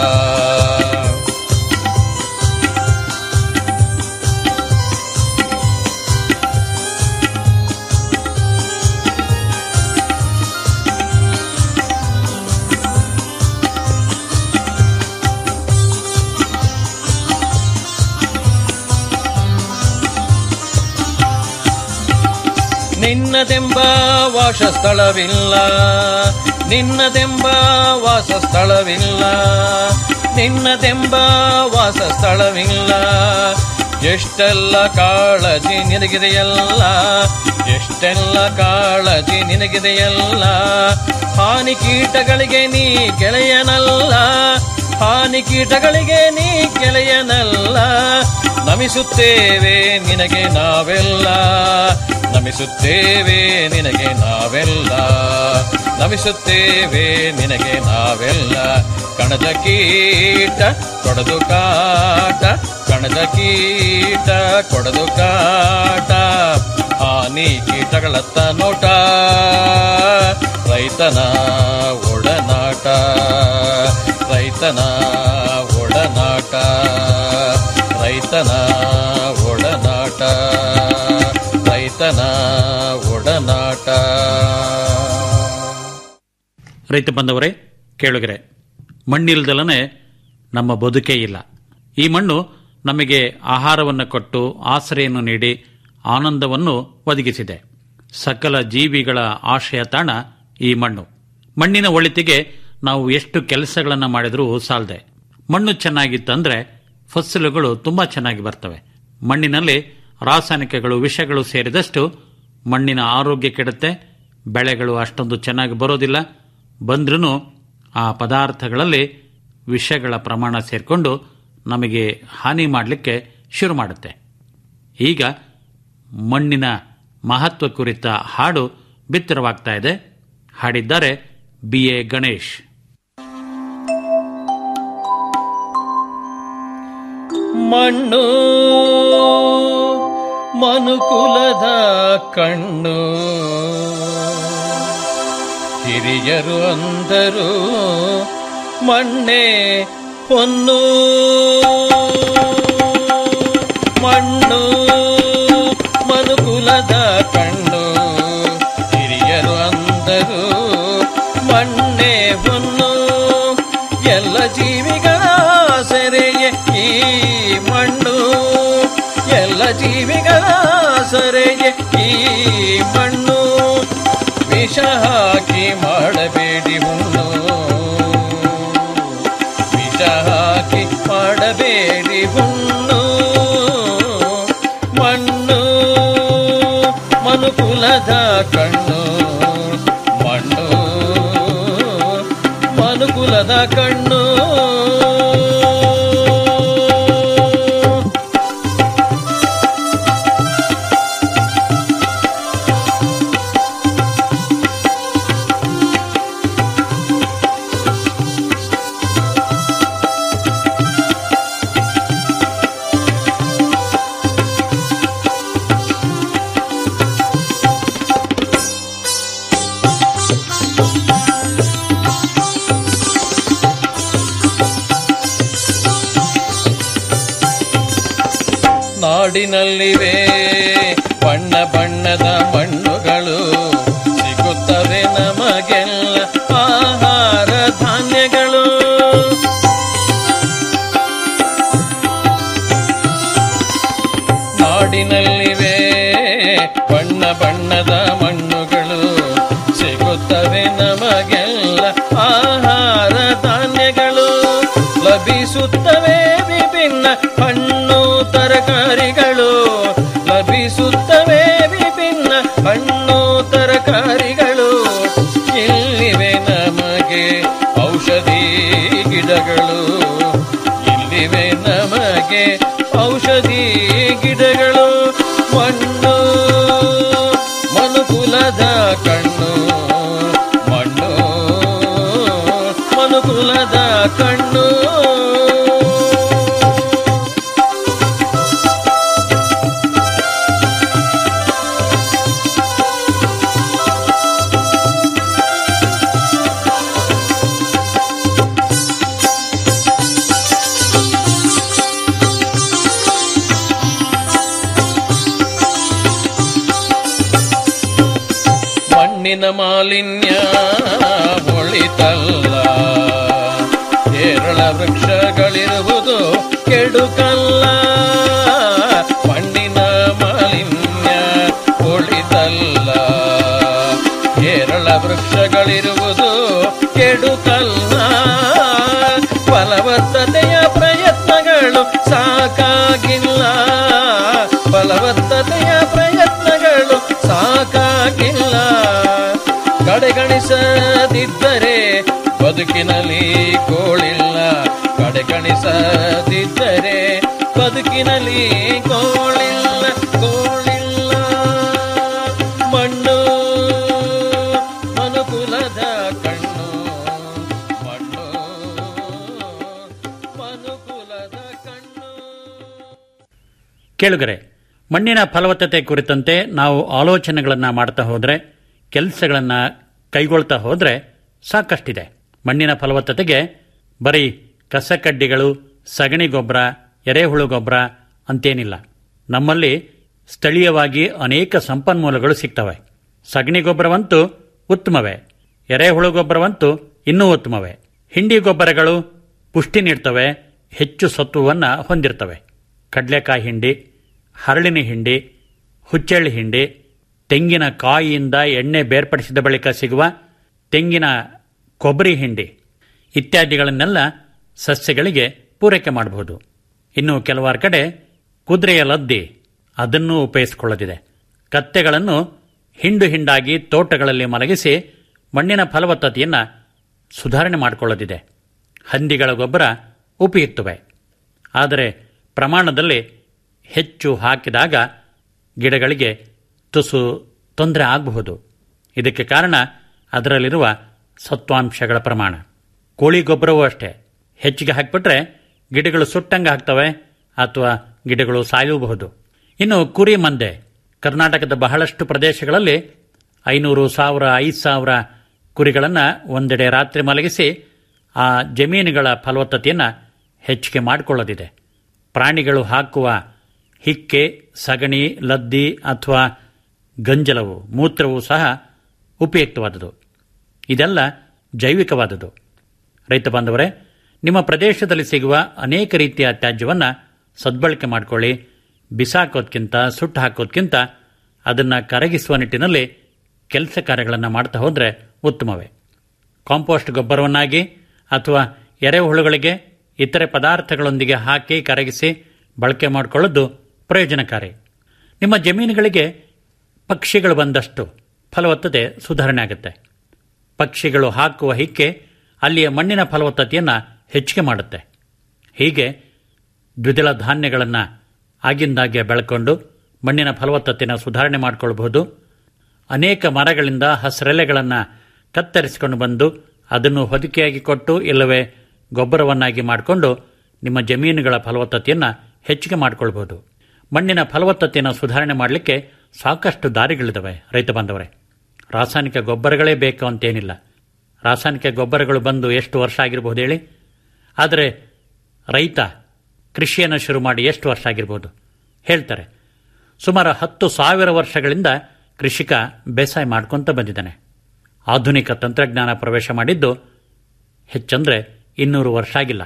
ನಿನ್ನದೆಂಬ ವಾಸಸ್ಥಳವಿಲ್ಲ ನಿನ್ನದೆಂಬ ವಾಸಸ್ಥಳವಿಲ್ಲ ನಿನ್ನದೆಂಬ ವಾಸಸ್ಥಳವಿಲ್ಲ ಎಷ್ಟೆಲ್ಲ ಕಾಳಜಿ ನಿನಗಿದೆಯಲ್ಲ ಎಷ್ಟೆಲ್ಲ ಕಾಳಜಿ ನಿನಗಿದೆಯಲ್ಲ ಹಾನಿ ಕೀಟಗಳಿಗೆ ನೀ ಗೆಳೆಯನಲ್ಲ ಹಾನಿ ಕೀಟಗಳಿಗೆ ನೀ ಗೆಳೆಯನಲ್ಲ ನಮಿಸುತ್ತೇವೆ ನಿನಗೆ ನಾವೆಲ್ಲ ನಮಿಸುತ್ತೇವೆ ನಿನಗೆ ನಾವೆಲ್ಲ ನಮಿಸುತ್ತೇವೆ ನಿನಗೆ ನಾವೆಲ್ಲ ಕಣದ ಕೀಟ ಕೊಡದು ಕಾಟ ಕಣದ ಕೀಟ ಕೊಡದು ಕಾಟ ಹಾನಿ ಕೀಟಗಳತ್ತ ನೋಟ ರೈತನ ಒಡನಾಟ ರೈತನ ಒಡನಾಟ ರೈತನ ಒಡನಾಟ ರೈತನ ಒಡನಾಟ ರೈತ ಬಂದವರೇ ಕೇಳುಗರೆ ಮಣ್ಣಿಲ್ದಲನೆ ನಮ್ಮ ಬದುಕೇ ಇಲ್ಲ ಈ ಮಣ್ಣು ನಮಗೆ ಆಹಾರವನ್ನು ಕೊಟ್ಟು ಆಶ್ರಯನ್ನು ನೀಡಿ ಆನಂದವನ್ನು ಒದಗಿಸಿದೆ ಸಕಲ ಜೀವಿಗಳ ಆಶ್ರಯ ತಾಣ ಈ ಮಣ್ಣು ಮಣ್ಣಿನ ಒಳಿತಿಗೆ ನಾವು ಎಷ್ಟು ಕೆಲಸಗಳನ್ನು ಮಾಡಿದರೂ ಸಾಲದೆ ಮಣ್ಣು ಚೆನ್ನಾಗಿತ್ತಂದ್ರೆ ಫಸಲುಗಳು ತುಂಬಾ ಚೆನ್ನಾಗಿ ಬರ್ತವೆ ಮಣ್ಣಿನಲ್ಲಿ ರಾಸಾಯನಿಕಗಳು ವಿಷಗಳು ಸೇರಿದಷ್ಟು ಮಣ್ಣಿನ ಆರೋಗ್ಯ ಕೆಡುತ್ತೆ ಬೆಳೆಗಳು ಅಷ್ಟೊಂದು ಚೆನ್ನಾಗಿ ಬರೋದಿಲ್ಲ ಬಂದ್ರೂ ಆ ಪದಾರ್ಥಗಳಲ್ಲಿ ವಿಷಗಳ ಪ್ರಮಾಣ ಸೇರಿಕೊಂಡು ನಮಗೆ ಹಾನಿ ಮಾಡಲಿಕ್ಕೆ ಶುರು ಮಾಡುತ್ತೆ ಈಗ ಮಣ್ಣಿನ ಮಹತ್ವ ಕುರಿತ ಹಾಡು ಬಿತ್ತರವಾಗ್ತಾ ಇದೆ ಹಾಡಿದ್ದಾರೆ ಬಿ ಎ ಗಣೇಶ್ ಮಣ್ಣು ಮನುಕುಲದ ಕಣ್ಣು ಹಿರಿಯರು ಅಂದರು ಮಣ್ಣೆ ಹೊನ್ನು ಮಣ್ಣು ಮನುಕುಲದ ಕಣ್ಣು ಹಿರಿಯರು ಅಂದರು ಮಣ್ಣೆ ಹೊನ್ನು ಎಲ್ಲ ಜೀವಿಗಳ ಸೆರೆಯೇ ಈ ಮಣ್ಣು ಎಲ್ಲ ಜೀವಿಗಳ ಸೆರೆಯೇ ಈ ಮಣ್ಣು ವಿಷ ಹಾಕಿ ಮಾಡಬೇಡಿ ಹುಣ್ಣು ವಿಷ ಹಾಕಿ ಮಾಡಬೇಡಿ ಹುಣ್ಣು ಮಣ್ಣು ಮನುಕುಲದ ಕಣ್ಣು ಮಣ್ಣು ಮನುಕುಲದ ಕಣ್ಣು ನಾಡಿನಲ್ಲಿವೆ ಬಣ್ಣ ಬಣ್ಣದ ಮಣ್ಣುಗಳು ಸಿಗುತ್ತವೆ ನಮಗೆಲ್ಲ ಆಹಾರ ಧಾನ್ಯಗಳು ನಾಡಿನಲ್ಲಿವೆ ಬಣ್ಣ ಬಣ್ಣದ ಮಣ್ಣುಗಳು ಸಿಗುತ್ತವೆ ನಮಗೆಲ್ಲ ಆಹಾರ ಧಾನ್ಯಗಳು ಲಭಿಸುತ್ತವೆ ವಿಭಿನ್ನ ತರಕಾರಿಗಳು ಲಭಿಸುತ್ತವೆ ವಿಭಿನ್ನ ಹಣ್ಣು ತರಕಾರಿಗಳು ಇಲ್ಲಿವೆ ನಮಗೆ ಔಷಧಿ ಗಿಡಗಳು ಇಲ್ಲಿವೆ ನಮಗೆ ಔಷಧಿ ಗಿಡಗಳು ಮಣ್ಣು ಮನುಕುಲದ ಕಣ್ಣು ಮಣ್ಣು ಮನುಕುಲದ ಕಣ್ಣು ಮಣ್ಣಿನ ಮಾಲಿನ್ಯ ಒಳಿತಲ್ಲ ಕೇರಳ ವೃಕ್ಷಗಳಿರುವುದು ಕೆಡುಕಲ್ಲ ಮಣ್ಣಿನ ಮಾಲಿನ್ಯ ಒಳಿತಲ್ಲ ಕೇರಳ ವೃಕ್ಷಗಳಿರುವುದು ಕೆಡುಕಲ್ಲ ಫಲವತ್ತತೆಯ ಪ್ರಯತ್ನಗಳು ಸಾಕಾಗಿಲ್ಲ ಫಲವತ್ತತೆಯ ಪ್ರಯತ್ನಗಳು ಸಾಕಾಗಿಲ್ಲ ಕಡೆಗಣಿಸದಿದ್ದರೆ ಬದುಕಿನಲ್ಲಿ ಗೋಳಿಲ್ಲ ಕಡೆಗಣಿಸದಿದ್ದರೆ ಬದುಕಿನಲ್ಲಿ ಗೋಳಿಲ್ಲ ಗೋಳಿಲ್ಲ ಮಣ್ಣು ಮನುಕುಲದ ಕಣ್ಣು ಮಣ್ಣು ಮನುಕುಲದ ಕಣ್ಣು ಕೇಳುಗರೆ ಮಣ್ಣಿನ ಫಲವತ್ತತೆ ಕುರಿತಂತೆ ನಾವು ಆಲೋಚನೆಗಳನ್ನು ಮಾಡ್ತಾ ಹೋದರೆ ಕೆಲಸಗಳನ್ನು ಕೈಗೊಳ್ತಾ ಹೋದರೆ ಸಾಕಷ್ಟಿದೆ ಮಣ್ಣಿನ ಫಲವತ್ತತೆಗೆ ಬರೀ ಕಸಕಡ್ಡಿಗಳು ಸಗಣಿ ಗೊಬ್ಬರ ಎರೆಹುಳು ಗೊಬ್ಬರ ಅಂತೇನಿಲ್ಲ ನಮ್ಮಲ್ಲಿ ಸ್ಥಳೀಯವಾಗಿ ಅನೇಕ ಸಂಪನ್ಮೂಲಗಳು ಸಿಗ್ತವೆ ಸಗಣಿ ಗೊಬ್ಬರವಂತೂ ಉತ್ತಮವೇ ಎರೆಹುಳು ಗೊಬ್ಬರವಂತೂ ಇನ್ನೂ ಉತ್ತಮವೇ ಹಿಂಡಿ ಗೊಬ್ಬರಗಳು ಪುಷ್ಟಿ ನೀಡ್ತವೆ ಹೆಚ್ಚು ಸತ್ವವನ್ನು ಹೊಂದಿರ್ತವೆ ಕಡಲೆಕಾಯಿ ಹಿಂಡಿ ಹರಳಿನ ಹಿಂಡಿ ಹುಚ್ಚೆಳ್ಳು ಹಿಂಡಿ ತೆಂಗಿನ ಕಾಯಿಯಿಂದ ಎಣ್ಣೆ ಬೇರ್ಪಡಿಸಿದ ಬಳಿಕ ಸಿಗುವ ತೆಂಗಿನ ಕೊಬ್ಬರಿ ಹಿಂಡಿ ಇತ್ಯಾದಿಗಳನ್ನೆಲ್ಲ ಸಸ್ಯಗಳಿಗೆ ಪೂರೈಕೆ ಮಾಡಬಹುದು ಇನ್ನು ಕೆಲವಾರು ಕಡೆ ಕುದುರೆಯ ಲದ್ದಿ ಅದನ್ನೂ ಉಪಯೋಗಿಸಿಕೊಳ್ಳದಿದೆ ಕತ್ತೆಗಳನ್ನು ಹಿಂಡು ಹಿಂಡಾಗಿ ತೋಟಗಳಲ್ಲಿ ಮಲಗಿಸಿ ಮಣ್ಣಿನ ಫಲವತ್ತತೆಯನ್ನು ಸುಧಾರಣೆ ಮಾಡಿಕೊಳ್ಳದಿದೆ ಹಂದಿಗಳ ಗೊಬ್ಬರ ಉಪಯುಕ್ತವೆ ಆದರೆ ಪ್ರಮಾಣದಲ್ಲಿ ಹೆಚ್ಚು ಹಾಕಿದಾಗ ಗಿಡಗಳಿಗೆ ತುಸು ತೊಂದರೆ ಆಗಬಹುದು ಇದಕ್ಕೆ ಕಾರಣ ಅದರಲ್ಲಿರುವ ಸತ್ವಾಂಶಗಳ ಪ್ರಮಾಣ ಕೋಳಿ ಗೊಬ್ಬರವೂ ಅಷ್ಟೇ ಹೆಚ್ಚಿಗೆ ಹಾಕಿಬಿಟ್ರೆ ಗಿಡಗಳು ಸುಟ್ಟಂಗೆ ಆಗ್ತವೆ ಅಥವಾ ಗಿಡಗಳು ಸಾಯಲೂಬಹುದು ಇನ್ನು ಕುರಿ ಮಂದೆ ಕರ್ನಾಟಕದ ಬಹಳಷ್ಟು ಪ್ರದೇಶಗಳಲ್ಲಿ ಐನೂರು ಸಾವಿರ ಐದು ಸಾವಿರ ಕುರಿಗಳನ್ನು ಒಂದೆಡೆ ರಾತ್ರಿ ಮಲಗಿಸಿ ಆ ಜಮೀನುಗಳ ಫಲವತ್ತತೆಯನ್ನು ಹೆಚ್ಚಿಗೆ ಮಾಡಿಕೊಳ್ಳದಿದೆ ಪ್ರಾಣಿಗಳು ಹಾಕುವ ಹಿಕ್ಕೆ ಸಗಣಿ ಲದ್ದಿ ಅಥವಾ ಗಂಜಲವು ಮೂತ್ರವು ಸಹ ಉಪಯುಕ್ತವಾದುದು ಇದೆಲ್ಲ ಜೈವಿಕವಾದುದು ರೈತ ಬಾಂಧವರೇ ನಿಮ್ಮ ಪ್ರದೇಶದಲ್ಲಿ ಸಿಗುವ ಅನೇಕ ರೀತಿಯ ತ್ಯಾಜ್ಯವನ್ನು ಸದ್ಬಳಕೆ ಮಾಡಿಕೊಳ್ಳಿ ಬಿಸಾಕೋದ್ಕಿಂತ ಸುಟ್ಟು ಹಾಕೋದ್ಕಿಂತ ಅದನ್ನು ಕರಗಿಸುವ ನಿಟ್ಟಿನಲ್ಲಿ ಕೆಲಸ ಕಾರ್ಯಗಳನ್ನು ಮಾಡ್ತಾ ಹೋದರೆ ಉತ್ತಮವೇ ಕಾಂಪೋಸ್ಟ್ ಗೊಬ್ಬರವನ್ನಾಗಿ ಅಥವಾ ಎರೆಹುಳುಗಳಿಗೆ ಇತರೆ ಪದಾರ್ಥಗಳೊಂದಿಗೆ ಹಾಕಿ ಕರಗಿಸಿ ಬಳಕೆ ಮಾಡಿಕೊಳ್ಳೋದು ಪ್ರಯೋಜನಕಾರಿ ನಿಮ್ಮ ಜಮೀನುಗಳಿಗೆ ಪಕ್ಷಿಗಳು ಬಂದಷ್ಟು ಫಲವತ್ತತೆ ಸುಧಾರಣೆ ಆಗುತ್ತೆ ಪಕ್ಷಿಗಳು ಹಾಕುವ ಹಿಕ್ಕೆ ಅಲ್ಲಿಯ ಮಣ್ಣಿನ ಫಲವತ್ತತೆಯನ್ನು ಹೆಚ್ಚಿಗೆ ಮಾಡುತ್ತೆ ಹೀಗೆ ದ್ವಿದಳ ಧಾನ್ಯಗಳನ್ನು ಆಗಿಂದಾಗ್ಗೆ ಬೆಳ್ಕೊಂಡು ಮಣ್ಣಿನ ಫಲವತ್ತತೆಯನ್ನು ಸುಧಾರಣೆ ಮಾಡಿಕೊಳ್ಬಹುದು ಅನೇಕ ಮರಗಳಿಂದ ಹಸಿರೆಲೆಗಳನ್ನು ಕತ್ತರಿಸಿಕೊಂಡು ಬಂದು ಅದನ್ನು ಹೊದಿಕೆಯಾಗಿ ಕೊಟ್ಟು ಇಲ್ಲವೇ ಗೊಬ್ಬರವನ್ನಾಗಿ ಮಾಡಿಕೊಂಡು ನಿಮ್ಮ ಜಮೀನುಗಳ ಫಲವತ್ತತೆಯನ್ನು ಹೆಚ್ಚಿಗೆ ಮಾಡಿಕೊಳ್ಬಹುದು ಮಣ್ಣಿನ ಫಲವತ್ತತೆಯನ್ನು ಸುಧಾರಣೆ ಮಾಡಲಿಕ್ಕೆ ಸಾಕಷ್ಟು ದಾರಿಗಳಿದ್ದಾವೆ ರೈತ ಬಾಂಧವರೇ ರಾಸಾಯನಿಕ ಗೊಬ್ಬರಗಳೇ ಬೇಕು ಅಂತೇನಿಲ್ಲ ರಾಸಾಯನಿಕ ಗೊಬ್ಬರಗಳು ಬಂದು ಎಷ್ಟು ವರ್ಷ ಆಗಿರಬಹುದು ಹೇಳಿ ಆದರೆ ರೈತ ಕೃಷಿಯನ್ನು ಶುರು ಮಾಡಿ ಎಷ್ಟು ವರ್ಷ ಆಗಿರ್ಬೋದು ಹೇಳ್ತಾರೆ ಸುಮಾರು ಹತ್ತು ಸಾವಿರ ವರ್ಷಗಳಿಂದ ಕೃಷಿಕ ಬೇಸಾಯ ಮಾಡ್ಕೊತ ಬಂದಿದ್ದಾನೆ ಆಧುನಿಕ ತಂತ್ರಜ್ಞಾನ ಪ್ರವೇಶ ಮಾಡಿದ್ದು ಹೆಚ್ಚಂದ್ರೆ ಇನ್ನೂರು ವರ್ಷ ಆಗಿಲ್ಲ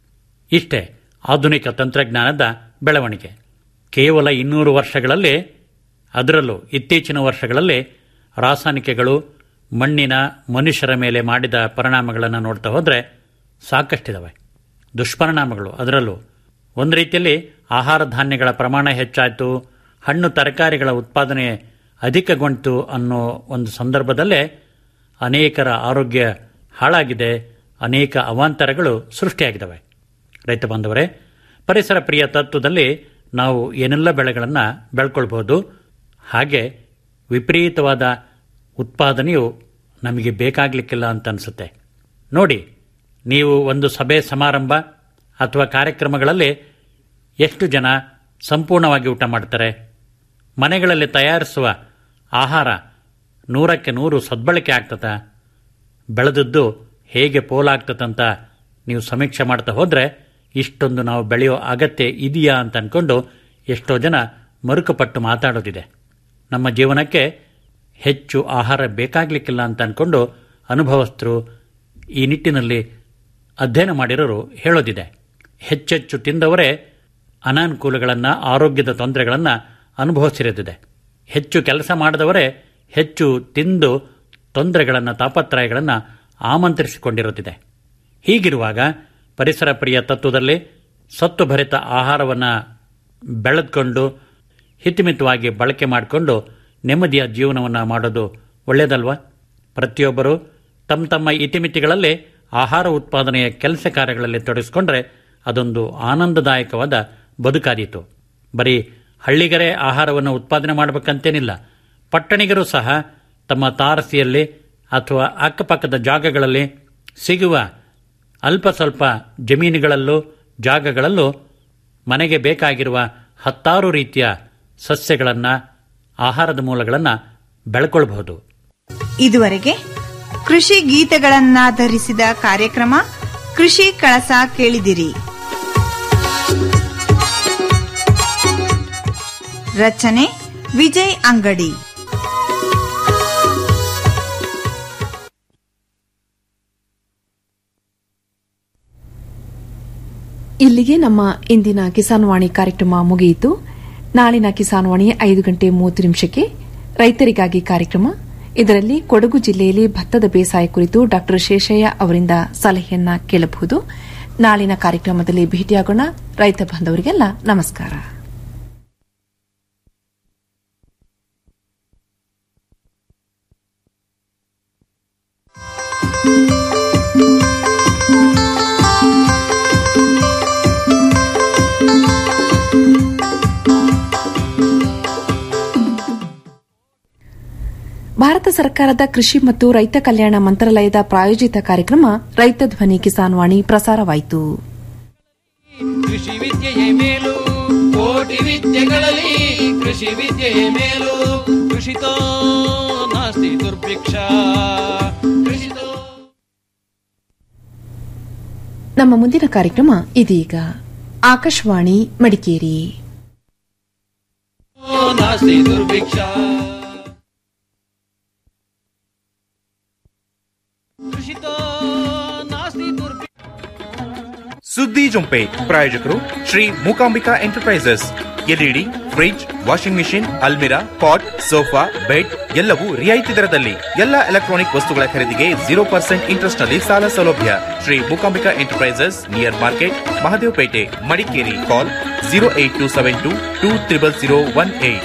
ಇಷ್ಟೇ ಆಧುನಿಕ ತಂತ್ರಜ್ಞಾನದ ಬೆಳವಣಿಗೆ ಕೇವಲ ಇನ್ನೂರು ವರ್ಷಗಳಲ್ಲಿ ಅದರಲ್ಲೂ ಇತ್ತೀಚಿನ ವರ್ಷಗಳಲ್ಲಿ ರಾಸಾಯನಿಕಗಳು ಮಣ್ಣಿನ ಮನುಷ್ಯರ ಮೇಲೆ ಮಾಡಿದ ಪರಿಣಾಮಗಳನ್ನು ನೋಡ್ತಾ ಹೋದರೆ ಸಾಕಷ್ಟಿದಾವೆ ದುಷ್ಪರಿಣಾಮಗಳು ಅದರಲ್ಲೂ ಒಂದು ರೀತಿಯಲ್ಲಿ ಆಹಾರ ಧಾನ್ಯಗಳ ಪ್ರಮಾಣ ಹೆಚ್ಚಾಯಿತು ಹಣ್ಣು ತರಕಾರಿಗಳ ಉತ್ಪಾದನೆ ಅಧಿಕಗೊಂಡಿತು ಅನ್ನೋ ಒಂದು ಸಂದರ್ಭದಲ್ಲೇ ಅನೇಕರ ಆರೋಗ್ಯ ಹಾಳಾಗಿದೆ ಅನೇಕ ಅವಾಂತರಗಳು ಸೃಷ್ಟಿಯಾಗಿದ್ದಾವೆ ರೈತ ಬಾಂಧವರೇ ಪರಿಸರ ಪ್ರಿಯ ತತ್ವದಲ್ಲಿ ನಾವು ಏನೆಲ್ಲ ಬೆಳೆಗಳನ್ನು ಬೆಳ್ಕೊಳ್ಬಹುದು ಹಾಗೆ ವಿಪರೀತವಾದ ಉತ್ಪಾದನೆಯು ನಮಗೆ ಬೇಕಾಗಲಿಕ್ಕಿಲ್ಲ ಅಂತ ಅನಿಸುತ್ತೆ ನೋಡಿ ನೀವು ಒಂದು ಸಭೆ ಸಮಾರಂಭ ಅಥವಾ ಕಾರ್ಯಕ್ರಮಗಳಲ್ಲಿ ಎಷ್ಟು ಜನ ಸಂಪೂರ್ಣವಾಗಿ ಊಟ ಮಾಡ್ತಾರೆ ಮನೆಗಳಲ್ಲಿ ತಯಾರಿಸುವ ಆಹಾರ ನೂರಕ್ಕೆ ನೂರು ಸದ್ಬಳಕೆ ಆಗ್ತದ ಬೆಳೆದದ್ದು ಹೇಗೆ ಪೋಲಾಗ್ತದಂತ ನೀವು ಸಮೀಕ್ಷೆ ಮಾಡ್ತಾ ಹೋದರೆ ಇಷ್ಟೊಂದು ನಾವು ಬೆಳೆಯೋ ಅಗತ್ಯ ಇದೆಯಾ ಅಂತ ಅಂದ್ಕೊಂಡು ಎಷ್ಟೋ ಜನ ಮರುಕುಪಟ್ಟು ಮಾತಾಡೋದಿದೆ ನಮ್ಮ ಜೀವನಕ್ಕೆ ಹೆಚ್ಚು ಆಹಾರ ಬೇಕಾಗಲಿಕ್ಕಿಲ್ಲ ಅಂತ ಅಂದ್ಕೊಂಡು ಅನುಭವಸ್ಥರು ಈ ನಿಟ್ಟಿನಲ್ಲಿ ಅಧ್ಯಯನ ಮಾಡಿರೋರು ಹೇಳೋದಿದೆ ಹೆಚ್ಚೆಚ್ಚು ತಿಂದವರೇ ಅನಾನುಕೂಲಗಳನ್ನು ಆರೋಗ್ಯದ ತೊಂದರೆಗಳನ್ನು ಅನುಭವಿಸಿರೋದಿದೆ ಹೆಚ್ಚು ಕೆಲಸ ಮಾಡಿದವರೇ ಹೆಚ್ಚು ತಿಂದು ತೊಂದರೆಗಳನ್ನು ತಾಪತ್ರಯಗಳನ್ನು ಆಮಂತ್ರಿಸಿಕೊಂಡಿರುತ್ತಿದೆ ಹೀಗಿರುವಾಗ ಪರಿಸರ ಪ್ರಿಯ ತತ್ವದಲ್ಲಿ ಸತ್ವಭರಿತ ಆಹಾರವನ್ನು ಬೆಳೆದುಕೊಂಡು ಹಿತಮಿತವಾಗಿ ಬಳಕೆ ಮಾಡಿಕೊಂಡು ನೆಮ್ಮದಿಯ ಜೀವನವನ್ನು ಮಾಡೋದು ಒಳ್ಳೆಯದಲ್ವಾ ಪ್ರತಿಯೊಬ್ಬರು ತಮ್ಮ ತಮ್ಮ ಇತಿಮಿತಿಗಳಲ್ಲಿ ಆಹಾರ ಉತ್ಪಾದನೆಯ ಕೆಲಸ ಕಾರ್ಯಗಳಲ್ಲಿ ತೊಡಗಿಸಿಕೊಂಡ್ರೆ ಅದೊಂದು ಆನಂದದಾಯಕವಾದ ಬದುಕಾದೀತು ಬರೀ ಹಳ್ಳಿಗರೇ ಆಹಾರವನ್ನು ಉತ್ಪಾದನೆ ಮಾಡಬೇಕಂತೇನಿಲ್ಲ ಪಟ್ಟಣಿಗರು ಸಹ ತಮ್ಮ ತಾರಸಿಯಲ್ಲಿ ಅಥವಾ ಅಕ್ಕಪಕ್ಕದ ಜಾಗಗಳಲ್ಲಿ ಸಿಗುವ ಅಲ್ಪ ಸ್ವಲ್ಪ ಜಮೀನುಗಳಲ್ಲೂ ಜಾಗಗಳಲ್ಲೂ ಮನೆಗೆ ಬೇಕಾಗಿರುವ ಹತ್ತಾರು ರೀತಿಯ ಸಸ್ಯಗಳನ್ನು ಆಹಾರದ ಮೂಲಗಳನ್ನು ಬೆಳ್ಕೊಳ್ಬಹುದು ಇದುವರೆಗೆ ಕೃಷಿ ಗೀತೆಗಳನ್ನಾಧರಿಸಿದ ಕಾರ್ಯಕ್ರಮ ಕೃಷಿ ಕಳಸ ಕೇಳಿದಿರಿ ರಚನೆ ವಿಜಯ್ ಅಂಗಡಿ ಇಲ್ಲಿಗೆ ನಮ್ಮ ಇಂದಿನ ಕಿಸಾನ್ ವಾಣಿ ಕಾರ್ಯಕ್ರಮ ಮುಗಿಯಿತು ನಾಳಿನ ಕಿಸಾನ್ ವಾಣಿ ಐದು ಗಂಟೆ ಮೂವತ್ತು ನಿಮಿಷಕ್ಕೆ ರೈತರಿಗಾಗಿ ಕಾರ್ಯಕ್ರಮ ಇದರಲ್ಲಿ ಕೊಡಗು ಜಿಲ್ಲೆಯಲ್ಲಿ ಭತ್ತದ ಬೇಸಾಯ ಕುರಿತು ಡಾ ಶೇಷಯ್ಯ ಅವರಿಂದ ಸಲಹೆಯನ್ನ ಕೇಳಬಹುದು ನಾಳಿನ ಕಾರ್ಯಕ್ರಮದಲ್ಲಿ ಭೇಟಿಯಾಗೋಣ ರೈತ ಬಾಂಧವರಿಗೆಲ್ಲ ನಮಸ್ಕಾರ ಭಾರತ ಸರ್ಕಾರದ ಕೃಷಿ ಮತ್ತು ರೈತ ಕಲ್ಯಾಣ ಮಂತ್ರಾಲಯದ ಪ್ರಾಯೋಜಿತ ಕಾರ್ಯಕ್ರಮ ರೈತ ಧ್ವನಿ ಕಿಸಾನ್ ವಾಣಿ ಪ್ರಸಾರವಾಯಿತು ಕೃಷಿ ವಿದ್ಯೆಯೇ ಮೇಲು ಕೋಟಿ ವಿದ್ಯೆಗಳಲ್ಲಿ ಕೃಷಿ ವಿದ್ಯೆಯೇ ಮೇಲು ಕೃಷಿತೋ ನಾಸ್ತಿ ದುರ್ಭಿಕ್ಷ ಕೃಷಿತೋ ನಮ್ಮ ಮುಂದಿನ ಕಾರ್ಯಕ್ರಮ ಇದೀಗ ಆಕಾಶವಾಣಿ ಮಡಿಕೇರಿ ನಾಸ್ತಿ ದುರ್ಭಿಕ್ಷ ಕೃಷಿತೋ ನಾಸ್ತಿ ದುರ್ಭಿಕ್ಷ ಸುದ್ದಿ ಜೊಂಪೆ ಪ್ರಾಯೋಜಕರು Shri Mookambika enterprises LED fridge washing machine ಅಲ್ಮಿರಾ ಪಾಟ್ ಸೋಫಾ ಬೆಡ್ ಎಲ್ಲವೂ ರಿಯಾಯಿತಿ ದರದಲ್ಲಿ ಎಲ್ಲ ಎಲೆಕ್ಟ್ರಾನಿಕ್ ವಸ್ತುಗಳ ಖರೀದಿಗೆ ಜೀರೋ ಪರ್ಸೆಂಟ್ ಇಂಟ್ರೆಸ್ಟ್ ನಲ್ಲಿ ಸಾಲ ಸೌಲಭ್ಯ Shri Mookambika enterprises near market Mahadevapete Madikeri call zero eight two seven two two triple zero one eight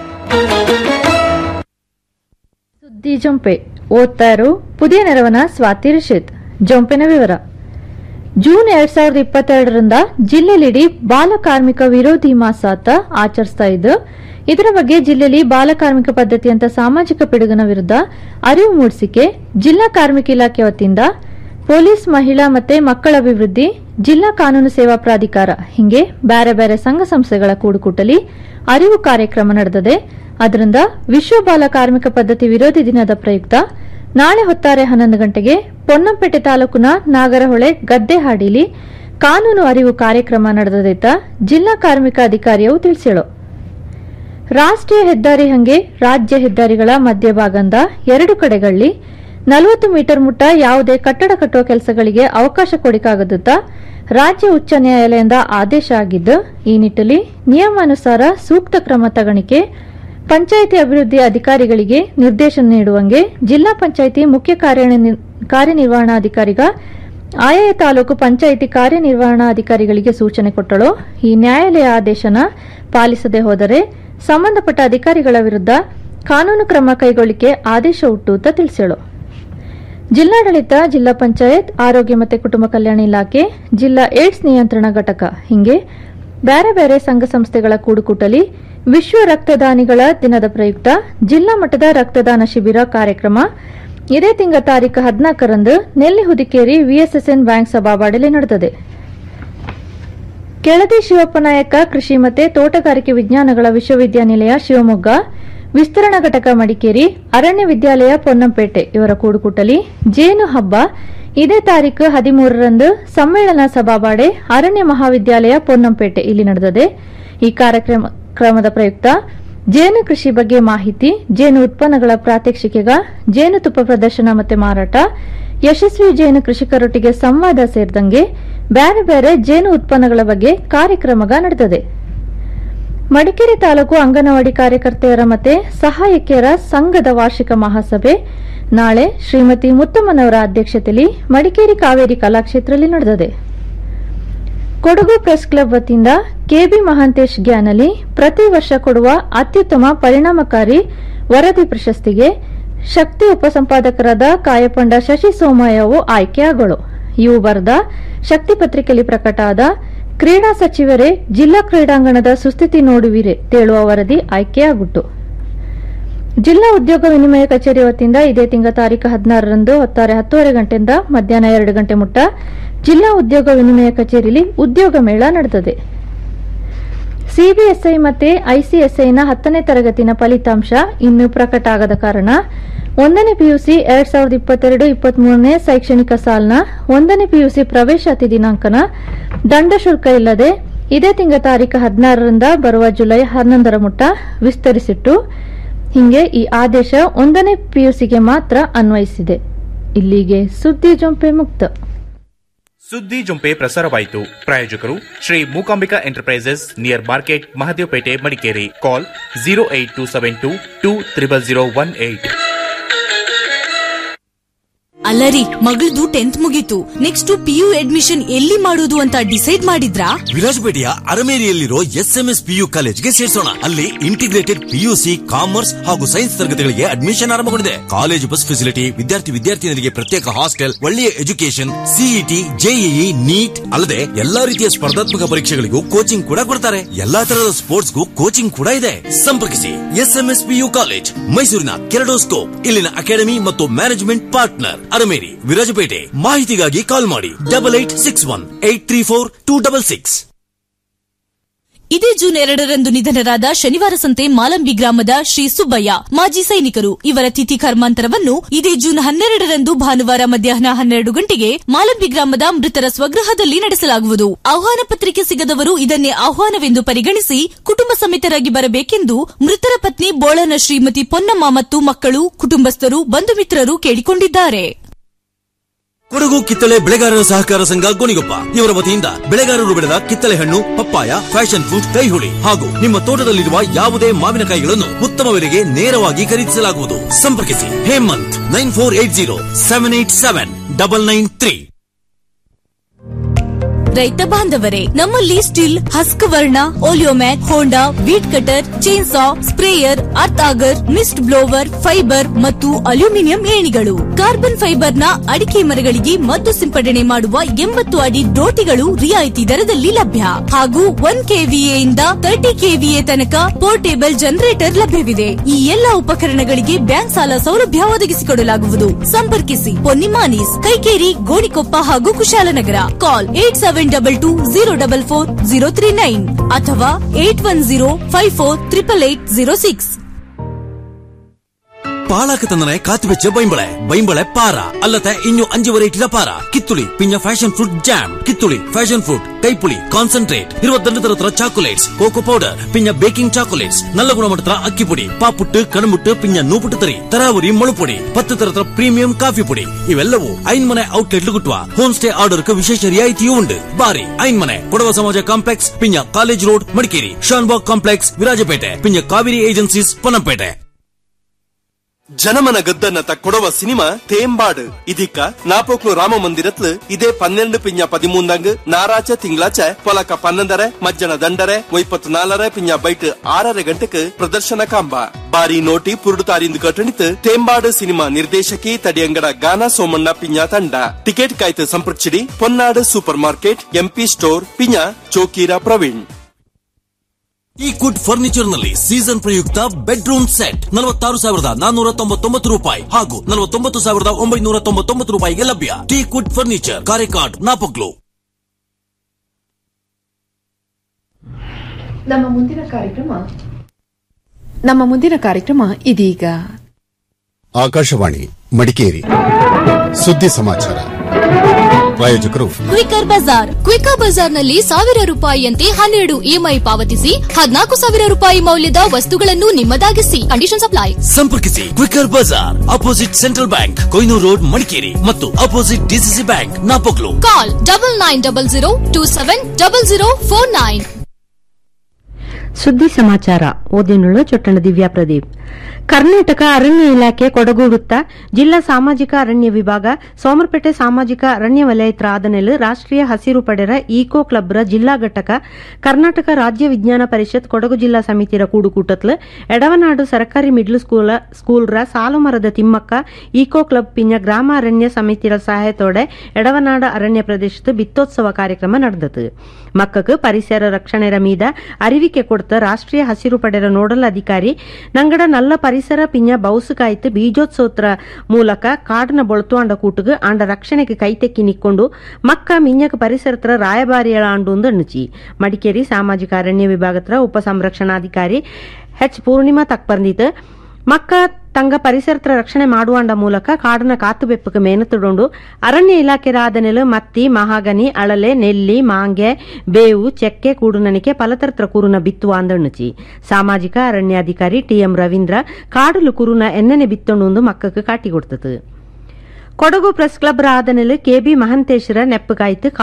ಸುದ್ದಿ ಜೊಂಪೆ ಓದ್ತಾ ಇರೋ ಪುದಿಯ ನೆರವನ ಸ್ವಾತಿ ರಶೀದ್ ಜೊಂಪಿನ ವಿವರ ಜೂನ್ ಎರಡ್ ಸಾವಿರದ ಇಪ್ಪತ್ತೆರಡರಿಂದ ಜಿಲ್ಲೆಲಿಡೀ ಬಾಲ ಕಾರ್ಮಿಕ ವಿರೋಧಿ ಮಾಸ ಅಂತ ಆಚರಿಸ್ತಾ ಇದ್ದು ಇದರ ಬಗ್ಗೆ ಜಿಲ್ಲೆಯಲ್ಲಿ ಬಾಲ ಕಾರ್ಮಿಕ ಪದ್ಧತಿ ಅಂತ ಸಾಮಾಜಿಕ ಪಿಡುಗಿನ ವಿರುದ್ಧ ಅರಿವು ಮೂಡಿಸಿಕೆ ಜಿಲ್ಲಾ ಕಾರ್ಮಿಕ ಇಲಾಖೆ ವತಿಯಿಂದ ಪೊಲೀಸ್ ಮಹಿಳಾ ಮತ್ತೆ ಮಕ್ಕಳ ಅಭಿವೃದ್ಧಿ ಜಿಲ್ಲಾ ಕಾನೂನು ಸೇವಾ ಪ್ರಾಧಿಕಾರ ಹಿಂಗೆ ಬೇರೆ ಬೇರೆ ಸಂಘ ಸಂಸ್ಥೆಗಳ ಕೂಡುಕೂಟಲಿ ಅರಿವು ಕಾರ್ಯಕ್ರಮ ನಡೆದಿದೆ ಅದರಿಂದ ವಿಶ್ವ ಬಾಲ ಕಾರ್ಮಿಕ ಪದ್ಧತಿ ವಿರೋಧಿ ದಿನದ ಪ್ರಯುಕ್ತ ನಾಳೆ ಹೊತ್ತಾರೆ ಹನ್ನೊಂದು ಗಂಟೆಗೆ ಪೊನ್ನಂಪೇಟೆ ತಾಲೂಕಿನ ನಾಗರಹೊಳೆ ಗದ್ದೆಹಾಡಿಲಿ ಕಾನೂನು ಅರಿವು ಕಾರ್ಯಕ್ರಮ ನಡೆದದೈತ ಜಿಲ್ಲಾ ಕಾರ್ಮಿಕ ಅಧಿಕಾರಿಯು ತಿಳಿಸಿಳು ರಾಷ್ಟ್ರೀಯ ಹೆದ್ದಾರಿ ಹಂಗೆ ರಾಜ್ಯ ಹೆದ್ದಾರಿಗಳ ಮಧ್ಯಭಾಗಂದ ಎರಡು ಕಡೆಗಳಲ್ಲಿ ನಲವತ್ತು ಮೀಟರ್ ಮುಟ್ಟ ಯಾವುದೇ ಕಟ್ಟಡ ಕಟ್ಟುವ ಕೆಲಸಗಳಿಗೆ ಅವಕಾಶ ಕೊಡಿಕಾಗದುತ್ತ ರಾಜ್ಯ ಉಚ್ಚ ನ್ಯಾಯಾಲಯದಿಂದ ಆದೇಶ ಆಗಿದ್ದು ಈ ನಿಟ್ಟಿನಲ್ಲಿ ನಿಯಮಾನುಸಾರ ಸೂಕ್ತ ಕ್ರಮ ತಗಣಿಕೆ ಪಂಚಾಯಿತಿ ಅಭಿವೃದ್ಧಿ ಅಧಿಕಾರಿಗಳಿಗೆ ನಿರ್ದೇಶನ ನೀಡುವಂಗೆ ಜಿಲ್ಲಾ ಪಂಚಾಯಿತಿ ಮುಖ್ಯ ಕಾರ್ಯನಿ- ಕಾರ್ಯನಿರ್ವಹಣಾಧಿಕಾರಿಗ ಆಯಾ ತಾಲೂಕು ಪಂಚಾಯಿತಿ ಕಾರ್ಯನಿರ್ವಹಣಾಧಿಕಾರಿಗಳಿಗೆ ಸೂಚನೆ ಕೊಟ್ಟಳು ಈ ನ್ಯಾಯಾಲಯ ಆದೇಶನ ಪಾಲಿಸದೆ ಹೋದರೆ ಸಂಬಂಧಪಟ್ಟ ಅಧಿಕಾರಿಗಳ ವಿರುದ್ಧ ಕಾನೂನು ಕ್ರಮ ಕೈಗೊಳ್ಳಿಕೆ ಆದೇಶ ಹುಟ್ಟು ಅಂತ ತಿಳಿಸಳು ಜಿಲ್ಲಾಡಳಿತ ಜಿಲ್ಲಾ ಪಂಚಾಯತ್ ಆರೋಗ್ಯ ಮತ್ತು ಕುಟುಂಬ ಕಲ್ಯಾಣ ಇಲಾಖೆ ಜಿಲ್ಲಾ ಏಡ್ಸ್ ನಿಯಂತ್ರಣ ಘಟಕ ಹಿಂಗೆ ಬೇರೆ ಬೇರೆ ಸಂಘ ಸಂಸ್ಥೆಗಳ ಕೂಡುಕೂಟಲಿ ವಿಶ್ವ ರಕ್ತದಾನಿಗಳ ದಿನದ ಪ್ರಯುಕ್ತ ಜಿಲ್ಲಾ ಮಟ್ಟದ ರಕ್ತದಾನ ಶಿಬಿರ ಕಾರ್ಯಕ್ರಮ ಇದೇ ತಿಂಗಳ ತಾರೀಕು ಹದಿನಾಲ್ಕರಂದು ನೆಲ್ಲಿ ಹುದಿಕೇರಿ ವಿಎಸ್ಎಸ್ಎನ್ ಬ್ಯಾಂಕ್ ಸಭಾವಾಡಲಿ ನಡೆದಿದೆ ಕೆಳದಿ ಶಿವಪ್ಪ ನಾಯಕ ಕೃಷಿ ಮತ್ತು ತೋಟಗಾರಿಕೆ ವಿಜ್ಞಾನಗಳ ವಿಶ್ವವಿದ್ಯಾನಿಲಯ ಶಿವಮೊಗ್ಗ ವಿಸ್ತರಣಾ ಘಟಕ ಮಡಿಕೇರಿ ಅರಣ್ಯ ವಿದ್ಯಾಲಯ ಪೊನ್ನಂಪೇಟೆ ಇವರ ಕೂಡುಕೂಟಲಿ ಜೇನು ಹಬ್ಬ ಇದೇ ತಾರೀಕು ಹದಿಮೂರರಂದು ಸಮ್ಮೇಳನ ಸಭಾವಾಡೆ ಅರಣ್ಯ ಮಹಾವಿದ್ಯಾಲಯ ಪೊನ್ನಂಪೇಟೆ ಇಲ್ಲಿ ನಡೆದಿದೆ ಈ ಕಾರ್ಯಕ್ರಮ ಕ್ರಮದ ಪ್ರಯುಕ್ತ ಜೇನು ಕೃಷಿ ಬಗ್ಗೆ ಮಾಹಿತಿ ಜೇನು ಉತ್ಪನ್ನಗಳ ಪ್ರಾತ್ಯಕ್ಷಿಕೆಗ ಜೇನುತುಪ್ಪ ಪ್ರದರ್ಶನ ಮತ್ತು ಮಾರಾಟ ಯಶಸ್ವಿ ಜೇನು ಕೃಷಿಕರೊಟ್ಟಿಗೆ ಸಂವಾದ ಸೇರಿದಂಗೆ ಬೇರೆ ಬೇರೆ ಜೇನು ಉತ್ಪನ್ನಗಳ ಬಗ್ಗೆ ಕಾರ್ಯಕ್ರಮಗ ನಡೆದಿದೆ ಮಡಿಕೇರಿ ತಾಲೂಕು ಅಂಗನವಾಡಿ ಕಾರ್ಯಕರ್ತೆಯರ ಮತ್ತೆ ಸಹಾಯಕಿಯರ ಸಂಘದ ವಾರ್ಷಿಕ ಮಹಾಸಭೆ ನಾಳೆ ಶ್ರೀಮತಿ ಮುತ್ತಮ್ಮನವರ ಅಧ್ಯಕ್ಷತೆಯಲ್ಲಿ ಮಡಿಕೇರಿ ಕಾವೇರಿ ಕಲಾಕ್ಷೇತ್ರದಲ್ಲಿ ನಡೆದಿದೆ ಕೊಡಗು ಪ್ರೆಸ್ ಕ್ಲಬ್ ವತಿಯಿಂದ ಕೆಬಿ ಮಹಾಂತೇಶ್ ಗ್ಯಾನಲಿ ಪ್ರತಿ ವರ್ಷ ಕೊಡುವ ಅತ್ಯುತ್ತಮ ಪರಿಣಾಮಕಾರಿ ವರದಿ ಪ್ರಶಸ್ತಿಗೆ ಶಕ್ತಿ ಉಪಸಂಪಾದಕರಾದ ಕಾಯಪಂಡ ಶಶಿ ಸೋಮಯ್ಯವು ಆಯ್ಕೆಯಾಗಳು ಇವು ಬರೆದ ಶಕ್ತಿ ಪತ್ರಿಕೆಯಲ್ಲಿ ಪ್ರಕಟ ಆದ ಕ್ರೀಡಾ ಸಚಿವರೇ ಜಿಲ್ಲಾ ಕ್ರೀಡಾಂಗಣದ ಸುಸ್ಥಿತಿ ನೋಡುವಿರೆ ತೇಳುವ ವರದಿ ಆಯ್ಕೆಯಾಗುಟ್ಟು ಜಿಲ್ಲಾ ಉದ್ಯೋಗ ವಿನಿಮಯ ಕಚೇರಿ ವತಿಯಿಂದ ಇದೇ ತಿಂಗಳ ತಾರೀಕು ಹದಿನಾರರಂದು ಹೊತ್ತಾರೆ ಹತ್ತುವರೆ ಗಂಟೆಯಿಂದ ಮಧ್ಯಾಹ್ನ ಎರಡು ಗಂಟೆ ಮುಟ್ಟ ಜಿಲ್ಲಾ ಉದ್ಯೋಗ ವಿನಿಮಯ ಕಚೇರಿಯಲ್ಲಿ ಉದ್ಯೋಗ ಮೇಳ ನಡೆದಿದೆ ಸಿಬಿಎಸ್ಐ ಮತ್ತೆ ಐಸಿಎಸ್ಐನ ಹತ್ತನೇ ತರಗತಿನ ಫಲಿತಾಂಶ ಇನ್ನೂ ಪ್ರಕಟ ಆಗದ ಕಾರಣ ಒಂದನೇ ಪಿಯುಸಿ ಎರಡ್ ಸಾವಿರದ ಇಪ್ಪತ್ತೆರಡು ಇಪ್ಪತ್ಮೂರನೇ ಶೈಕ್ಷಣಿಕ ಸಾಲಿನ ಒಂದನೇ ಪಿಯುಸಿ ಪ್ರವೇಶಾತಿ ದಿನಾಂಕನ ದಂಡ ಶುಲ್ಕ ಇಲ್ಲದೆ ಇದೇ ತಿಂಗಳ ತಾರೀಕು ಹದಿನಾರರಿಂದ ಬರುವ ಜುಲೈ ಹನ್ನೊಂದರ ಮುಟ್ಟ ವಿಸ್ತರಿಸಿಟ್ಟು ಹಿಂಗೆ ಈ ಆದೇಶ ಒಂದನೇ ಪಿಯುಸಿಗೆ ಮಾತ್ರ ಅನ್ವಯಿಸಿದೆ ಇಲ್ಲಿಗೆ ಸುದ್ದಿ ಜೊಂಪೆ ಮುಕ್ತ ಸುದ್ದಿ ಜೊಂಪೆ ಪ್ರಸಾರವಾಯಿತು ಪ್ರಾಯೋಜಕರು Shri Mookambika enterprises near market Mahadevapete Madikeri call zero eight two seven two two triple zero one eight ಅಲ್ಲರಿ ಮಗಳದು ಟೆಂತ್ ಮುಗೀತು ನೆಕ್ಸ್ಟ್ ಪಿಯು ಅಡ್ಮಿಷನ್ ಎಲ್ಲಿ ಮಾಡೋದು ಅಂತ ಡಿಸೈಡ್ ಮಾಡಿದ್ರಾ ವಿರಾಜಪೇಟೆಯ ಅರಮೇರಿಯಲ್ಲಿರೋ ಎಸ್ಎಂಎಸ್ ಪಿಯು ಕಾಲೇಜ್ಗೆ ಸೇರಿಸೋಣ ಅಲ್ಲಿ ಇಂಟಿಗ್ರೇಟೆಡ್ ಪಿಯುಸಿ ಕಾಮರ್ಸ್ ಹಾಗೂ ಸೈನ್ಸ್ ತರಗತಿಗಳಿಗೆ ಅಡ್ಮಿಷನ್ ಆರಂಭಗೊಂಡಿದೆ ಕಾಲೇಜು ಬಸ್ ಫೆಸಿಲಿಟಿ ವಿದ್ಯಾರ್ಥಿ ವಿದ್ಯಾರ್ಥಿನಿಯರಿಗೆ ಪ್ರತ್ಯೇಕ ಹಾಸ್ಟೆಲ್ ಒಳ್ಳೆಯ ಎಜುಕೇಶನ್ ಸಿಇಟಿ ಜೆಇಇ ನೀಟ್ ಅಲ್ಲದೆ ಎಲ್ಲಾ ರೀತಿಯ ಸ್ಪರ್ಧಾತ್ಮಕ ಪರೀಕ್ಷೆಗಳಿಗೂ ಕೋಚಿಂಗ್ ಕೂಡ ಕೊಡ್ತಾರೆ ಎಲ್ಲಾ ತರಹದ ಸ್ಪೋರ್ಟ್ಸ್ಗೂ ಕೋಚಿಂಗ್ ಕೂಡ ಇದೆ ಸಂಪರ್ಕಿಸಿ ಎಸ್ಎಂಎಸ್ ಪಿಯು ಕಾಲೇಜ್ ಮೈಸೂರಿನ ಕೆರಡೋಸ್ಕೋಪ್ ಇಲ್ಲಿನ ಅಕಾಡೆಮಿ ಮತ್ತು ಮ್ಯಾನೇಜ್ಮೆಂಟ್ ಪಾರ್ಟ್ನರ್ ಅರಮೇರಿ ವಿರಾಜಪೇಟೆ ಮಾಹಿತಿಗಾಗಿ ಕಾಲ್ ಮಾಡಿ double eight six one eight three four two double six ಇದೇ ಜೂನ್ ಎರಡರಂದು ನಿಧನರಾದ ಶನಿವಾರ ಸಂತೆ ಮಾಲಂಬಿ ಗ್ರಾಮದ ಶ್ರೀ ಸುಬ್ಬಯ್ಯ ಮಾಜಿ ಸೈನಿಕರು ಇವರ ತಿಥಿ ಕರ್ಮಾಂತರವನ್ನು ಇದೇ ಜೂನ್ ಹನ್ನೆರಡರಂದು ಭಾನುವಾರ ಮಧ್ಯಾಹ್ನ ಹನ್ನೆರಡು ಗಂಟೆಗೆ ಮಾಲಂಬಿ ಗ್ರಾಮದ ಮೃತರ ಸ್ವಗೃಹದಲ್ಲಿ ನಡೆಸಲಾಗುವುದು ಆಹ್ವಾನ ಪತ್ರಿಕೆ ಸಿಗದವರು ಇದನ್ನೇ ಆಹ್ವಾನವೆಂದು ಪರಿಗಣಿಸಿ ಕುಟುಂಬ ಸಮೇತರಾಗಿ ಬರಬೇಕೆಂದು ಮೃತರ ಪತ್ನಿ ಬೋಳನ ಶ್ರೀಮತಿ ಪೊನ್ನಮ್ಮ ಮತ್ತು ಮಕ್ಕಳು ಕುಟುಂಬಸ್ಥರು ಬಂಧು ಮಿತ್ರರು ಕೇಳಿಕೊಂಡಿದ್ದಾರೆ ಕೊಡಗು ಕಿತ್ತಳೆ ಬೆಳೆಗಾರರ ಸಹಕಾರ ಸಂಘ ಗೋಣಿಗೊಪ್ಪ ಇವರ ವತಿಯಿಂದ ಬೆಳೆಗಾರರು ಬೆಳೆದ ಕಿತ್ತಳೆ ಹಣ್ಣು ಪಪ್ಪಾಯ ಫ್ಯಾಷನ್ ಫ್ರೂಟ್ ಕೈಹುಳಿ ಹಾಗೂ ನಿಮ್ಮ ತೋಟದಲ್ಲಿರುವ ಯಾವುದೇ ಮಾವಿನಕಾಯಿಗಳನ್ನು ಉತ್ತಮ ಬೆಲೆಗೆ ನೇರವಾಗಿ ಖರೀದಿಸಲಾಗುವುದು ಸಂಪರ್ಕಿಸಿ Hemanth nine four eight zero seven eight seven double nine three ರೈತ ಬಾಂಧವರೇ ನಮ್ಮಲ್ಲಿ Stihl Husqvarna Oleomac Honda weed cutter chainsaw sprayer earth auger mist blower fibre ಮತ್ತು ಅಲ್ಯೂಮಿನಿಯಂ ಏಣಿಗಳು ಕಾರ್ಬನ್ ಫೈಬರ್ ನ ಅಡಿಕೆ ಮರಗಳಿಗೆ ಮದ್ದು ಸಿಂಪಡಣೆ ಮಾಡುವ ಎಂಬತ್ತು ಅಡಿ ಡೋಟಿಗಳು ರಿಯಾಯಿತಿ ದರದಲ್ಲಿ ಲಭ್ಯ ಹಾಗೂ ಒನ್ ಕೆವಿಎ ಇಂದ ತರ್ಟಿ ಕೆವಿಎ ತನಕ ಪೋರ್ಟೇಬಲ್ ಜನರೇಟರ್ ಲಭ್ಯವಿದೆ ಈ ಎಲ್ಲಾ ಉಪಕರಣಗಳಿಗೆ ಬ್ಯಾಂಕ್ ಸಾಲ ಸೌಲಭ್ಯ ಒದಗಿಸಿಕೊಡಲಾಗುವುದು ಸಂಪರ್ಕಿಸಿ ಪೊನ್ನಿಮಾನೀಸ್ ಕೈಕೇರಿ ಗೋಣಿಕೊಪ್ಪ ಹಾಗೂ Kushalnagar call eight seven double two zero double four zero three nine ಅಥವಾ eight one zero five four triple eight zero six ಪಾಲಾಕ ತಂದನೆ ಕಾತು വെച്ച് ಬೈಂಬಳೆ ಬೈಂಬಳೆ ಪಾರ ಅಲ್ಲದೆ ಇನ್ನು ಅഞ്ചು ವೆರೈಟಿದ ಪಾರ ಕಿತ್ತುಳಿ ಪಿಂಜ ಫ್ಯಾಷನ್ ಫ್ರೂಟ್ ಜಾಮ್ ಕಿತ್ತುಳಿ ಫ್ಯಾಷನ್ ಫ್ರೂಟ್ ಕೈಪುಳಿ ಕಾನ್ಸಂಟ್ರೇಟ್ ഇരുപത്തിരണ്ട് തരത്തിലുള്ള ചോക്ലേറ്റ്സ് ಕೋಕೋ ಪೌಡರ್ ಪಿಂಜ ಬೇಕಿಂಗ್ ಚಾಕೊಲೇಟ್ಸ್ நல்ல ಗುಣಮಟ್ಟದ ಅಕ್ಕಿ ಪುಡಿ ಪಾಪುಟ್ಟು ಕಣಮುಟ್ಟು ಪಿಂಜ ನೂಪುಟ್ಟು ತರಿ ತರಾವರಿ ಮುಳುಪುಡಿ ಪತ್ತು ತರತರ ಪ್ರೀಮಿಯಂ ಕಾಫಿ ಪುಡಿ ಇವೆಲ್ಲವೂ ಐನ್ ಮನೆ ಔಟ್ಲೆಟ್ ಗುಟ್ಟುವ ಹೋಮ್ ಸ್ಟೇ ಆರ್ಡರ್ ವಿಶೇಷ ರಿಯಾಯಿತಿಯೂ ಉಂಟು ಬಾರಿ ಐನ್ ಮನೆ ಕೊಡವ ಸಮಾಜ ಕಾಂಪ್ಲೆಕ್ಸ್ ಪಿಂಜ college road Madikeri Shanbhag complex Virajpet ಪಿಂಜ ಕಾವೇರಿ ಏಜೆನ್ಸೀಸ್ ಪೊನ್ನಂಪೇಟೆ ಜನಮನ ಗದ್ದನ್ನತ ಕೊಡವ ಸಿನಿಮಾ ತೇಂಬಾಡು ಇದೀಕ ನಾಪೋಕ್ಲು ರಾಮ ಮಂದಿರತ್ಲು ಇದೇ ಪನ್ನೆರಡು ಪಿಂಜ ಪದಿಮೂಂದಂಗ್ ನಾರಾಚ ತಿಂಗಳಾಚ ಪೊಲಕ ಪನ್ನೊಂದರ ಮಜ್ಜನ ದಂಡರೆ ಒಯ್ಪತ್ತು ನಾಲರ ಪಿಂಜ ಬೈಟ್ ಆರರ ಗಂಟೆಕ್ ಪ್ರದರ್ಶನ ಕಾಂಬ ಬಾರಿ ನೋಟಿ ಪುರುಡು ತಾರಿಂದು ಕಟ್ಟಣಿತ್ ತೇಂಬಾಡು ಸಿನಿಮಾ ನಿರ್ದೇಶಕಿ ತಡಿಯಂಗಡ ಗಾನ ಸೋಮಣ್ಣ ಪಿಂಜ ತಂಡ ಟಿಕೆಟ್ ಕಾಯ್ತು ಸಂಪರ್ಕಿಸಿಡಿ Ponnadu super market MP store ಪಿಂಜ ಚೋಕೀರ ಪ್ರವೀಣ್ ಈ ಕುಡ್ ಫರ್ನಿಚರ್ ನಲ್ಲಿ ಸೀಸನ್ ಪ್ರಯುಕ್ತ ಬೆಡ್ರೂಮ್ ಸೆಟ್ ನಲವತ್ತಾರು ಸಾವಿರದ ನಾನ್ನೂರ ತೊಂಬತ್ತೊಂಬತ್ತು ರೂಪಾಯಿ ಹಾಗೂ ನಲವತ್ತೊಂಬತ್ತು ಸಾವಿರದ ಒಂಬೈನೂರ ತೊಂಬತ್ತೊಂಬತ್ತು ರೂಪಾಯಿಗೆ ಲಭ್ಯ ಟೀ ಕುಡ್ ಫರ್ನಿಚರ್ ಕಾರೆಕಾಡ್ ನಾಪಕ್ಲು ನಮ್ಮ ಮುಂದಿನ ಕಾರ್ಯಕ್ರಮ ನಮ್ಮ ಮುಂದಿನ ಕಾರ್ಯಕ್ರಮ ಇದೀಗ ಆಕಾಶವಾಣಿ ಮಡಿಕೇರಿ ಸುದ್ದಿ ಸಮಾಚಾರ ಪ್ರಾಯೋಜಕರು ಕ್ವಿಕರ್ ಬಜಾರ್ ಕ್ವಿಕರ್ ಬಜಾರ್ನಲ್ಲಿ ಸಾವಿರ ರೂಪಾಯಿಯಂತೆ ಹನ್ನೆರಡು ಇಎಂಐ ಪಾವತಿಸಿ ಹದಿನಾಲ್ಕು ಸಾವಿರ ರೂಪಾಯಿ ಮೌಲ್ಯದ ವಸ್ತುಗಳನ್ನು ನಿಮ್ಮದಾಗಿಸಿ ಕಂಡೀಷನ್ ಅಪ್ಲೈ ಸಂಪರ್ಕಿಸಿ Quicker Bazaar opposite central bank Koynoor road Madikeri ಮತ್ತು opposite DCC bank Napoklu call double nine double zero two seven double zero four nine ಸುದ್ದಿ ಸಮಾಚಾರ ಓದಿನುಳ್ಳ ಚೊಟ್ಟಣ ದಿವ್ಯಾ ಪ್ರದೀಪ್ ಕರ್ನಾಟಕ ಅರಣ್ಯ ಇಲಾಖೆ ಕೊಡಗು ವೃತ್ತ ಜಿಲ್ಲಾ ಸಾಮಾಜಿಕ ಅರಣ್ಯ ವಿಭಾಗ ಸೋಮರಪೇಟೆ ಸಾಮಾಜಿಕ ಅರಣ್ಯ ವಲಯತ್ರ ಆದನೆಲ್ ರಾಷ್ಟ್ರೀಯ ಹಸಿರು ಪಡೆರ ಈಕೋ ಕ್ಲಬ್ರ ಜಿಲ್ಲಾ ಘಟಕ ಕರ್ನಾಟಕ ರಾಜ್ಯ ವಿಜ್ಞಾನ ಪರಿಷತ್ ಕೊಡಗು ಜಿಲ್ಲಾ ಸಮಿತಿರ ಕೂಡುಕೂಟತ್ಲು ಎಡವನಾಡು ಸರ್ಕಾರಿ ಮಿಡ್ಲ್ ಸ್ಕೂಲ್ ಸ್ಕೂಲ್ರ ಸಾಲುಮರದ ತಿಮ್ಮಕ್ಕ ಈಕೋ ಕ್ಲಬ್ ಪಿಂಜ ಗ್ರಾಮ ಅರಣ್ಯ ಸಮಿತಿರ ಸಹಾಯತೋಡೆ ಎಡವನಾಡ ಅರಣ್ಯ ಪ್ರದೇಶದ ಬಿತ್ತೋತ್ಸವ ಕಾರ್ಯಕ್ರಮ ನಡೆದತು ಮಕ್ಕಕ್ಕೆ ಪರಿಸರ ರಕ್ಷಣೆರ ಮೀದ ಅರಿವಿಕೆ ಕೊಡ್ತ ರಾಷ್ಟ್ರೀಯ ಹಸಿರು ಪಡೆರ ನೋಡಲ್ ಅಧಿಕಾರಿ ನಂಗಡ ನಲ್ಲ ಪರಿಸರ ಪಿಂಜ ಬೌಸು ಕಾಯ್ತು ಬೀಜೋತ್ಸವತ್ರ ಮೂಲಕ ಕಾಡನ ಬೊಳತುವಾಂಡ ಕೂಟುಗು ಆಂಡ ರಕ್ಷಣೆಗೆ ಕೈತೆಕ್ಕಿ ನಿಕ್ಕೊಂಡು ಮಕ್ಕ ಮಿಂಜಕ ಪರಿಸರತ್ರ ರಾಯಭಾರಿಯಳ ಆಂಡು ಅಣ್ಣುಚಿ ಮಡಿಕೇರಿ ಸಾಮಾಜಿಕ ಅರಣ್ಯ ವಿಭಾಗತ್ರ ಉಪ ಸಂರಕ್ಷಣಾಧಿಕಾರಿ ಎಚ್ ಪೂರ್ಣಿಮಾ ತಕ್ಪರ್ನಿತ್ ಮಕ್ಕ ತಂಗ ಪರಿಸರತ್ರ ರಕ್ಷಣೆ ಮಾಡುವಾಂಡ ಮೂಲಕ ಕಾಡನ ಕಾತು ಬೆಪ್ಪಕ್ಕೆ ಮೇನತುಡೊಂಡು ಅರಣ್ಯ ಇಲಾಖೆ ರಾದನೆಲು ಮತ್ತಿ ಮಹಾಗನಿ ಅಳಲೆ ನೆಲ್ಲಿ ಮಾಂಗೆ ಬೇವು ಚೆಕ್ಕೆ ಕೂಡುನನಿಕೆ ಪಲತರತ್ರ ಕುರುನ ಬಿತ್ತುವ ಅಂದಣ್ಣುಚಿ ಸಾಮಾಜಿಕ ಅರಣ್ಯಾಧಿಕಾರಿ ಟಿಎಂ ರವೀಂದ್ರ ಕಾಡುಲು ಕುರುನ ಎಣ್ಣೆನೆ ಬಿತ್ತೊಂಡು ಮಕ್ಕಕ್ಕೆ ಕಾಟಿ ಕೊಡ್ತತು ಕೊಡಗು ಪ್ರೆಸ್ ಕ್ಲಬ್ ರಾದನೆಲು ಕೆಬಿ ಮಹಂತೇಶ್ವರ ನೆಪ್ಪಗಾಯ್ತು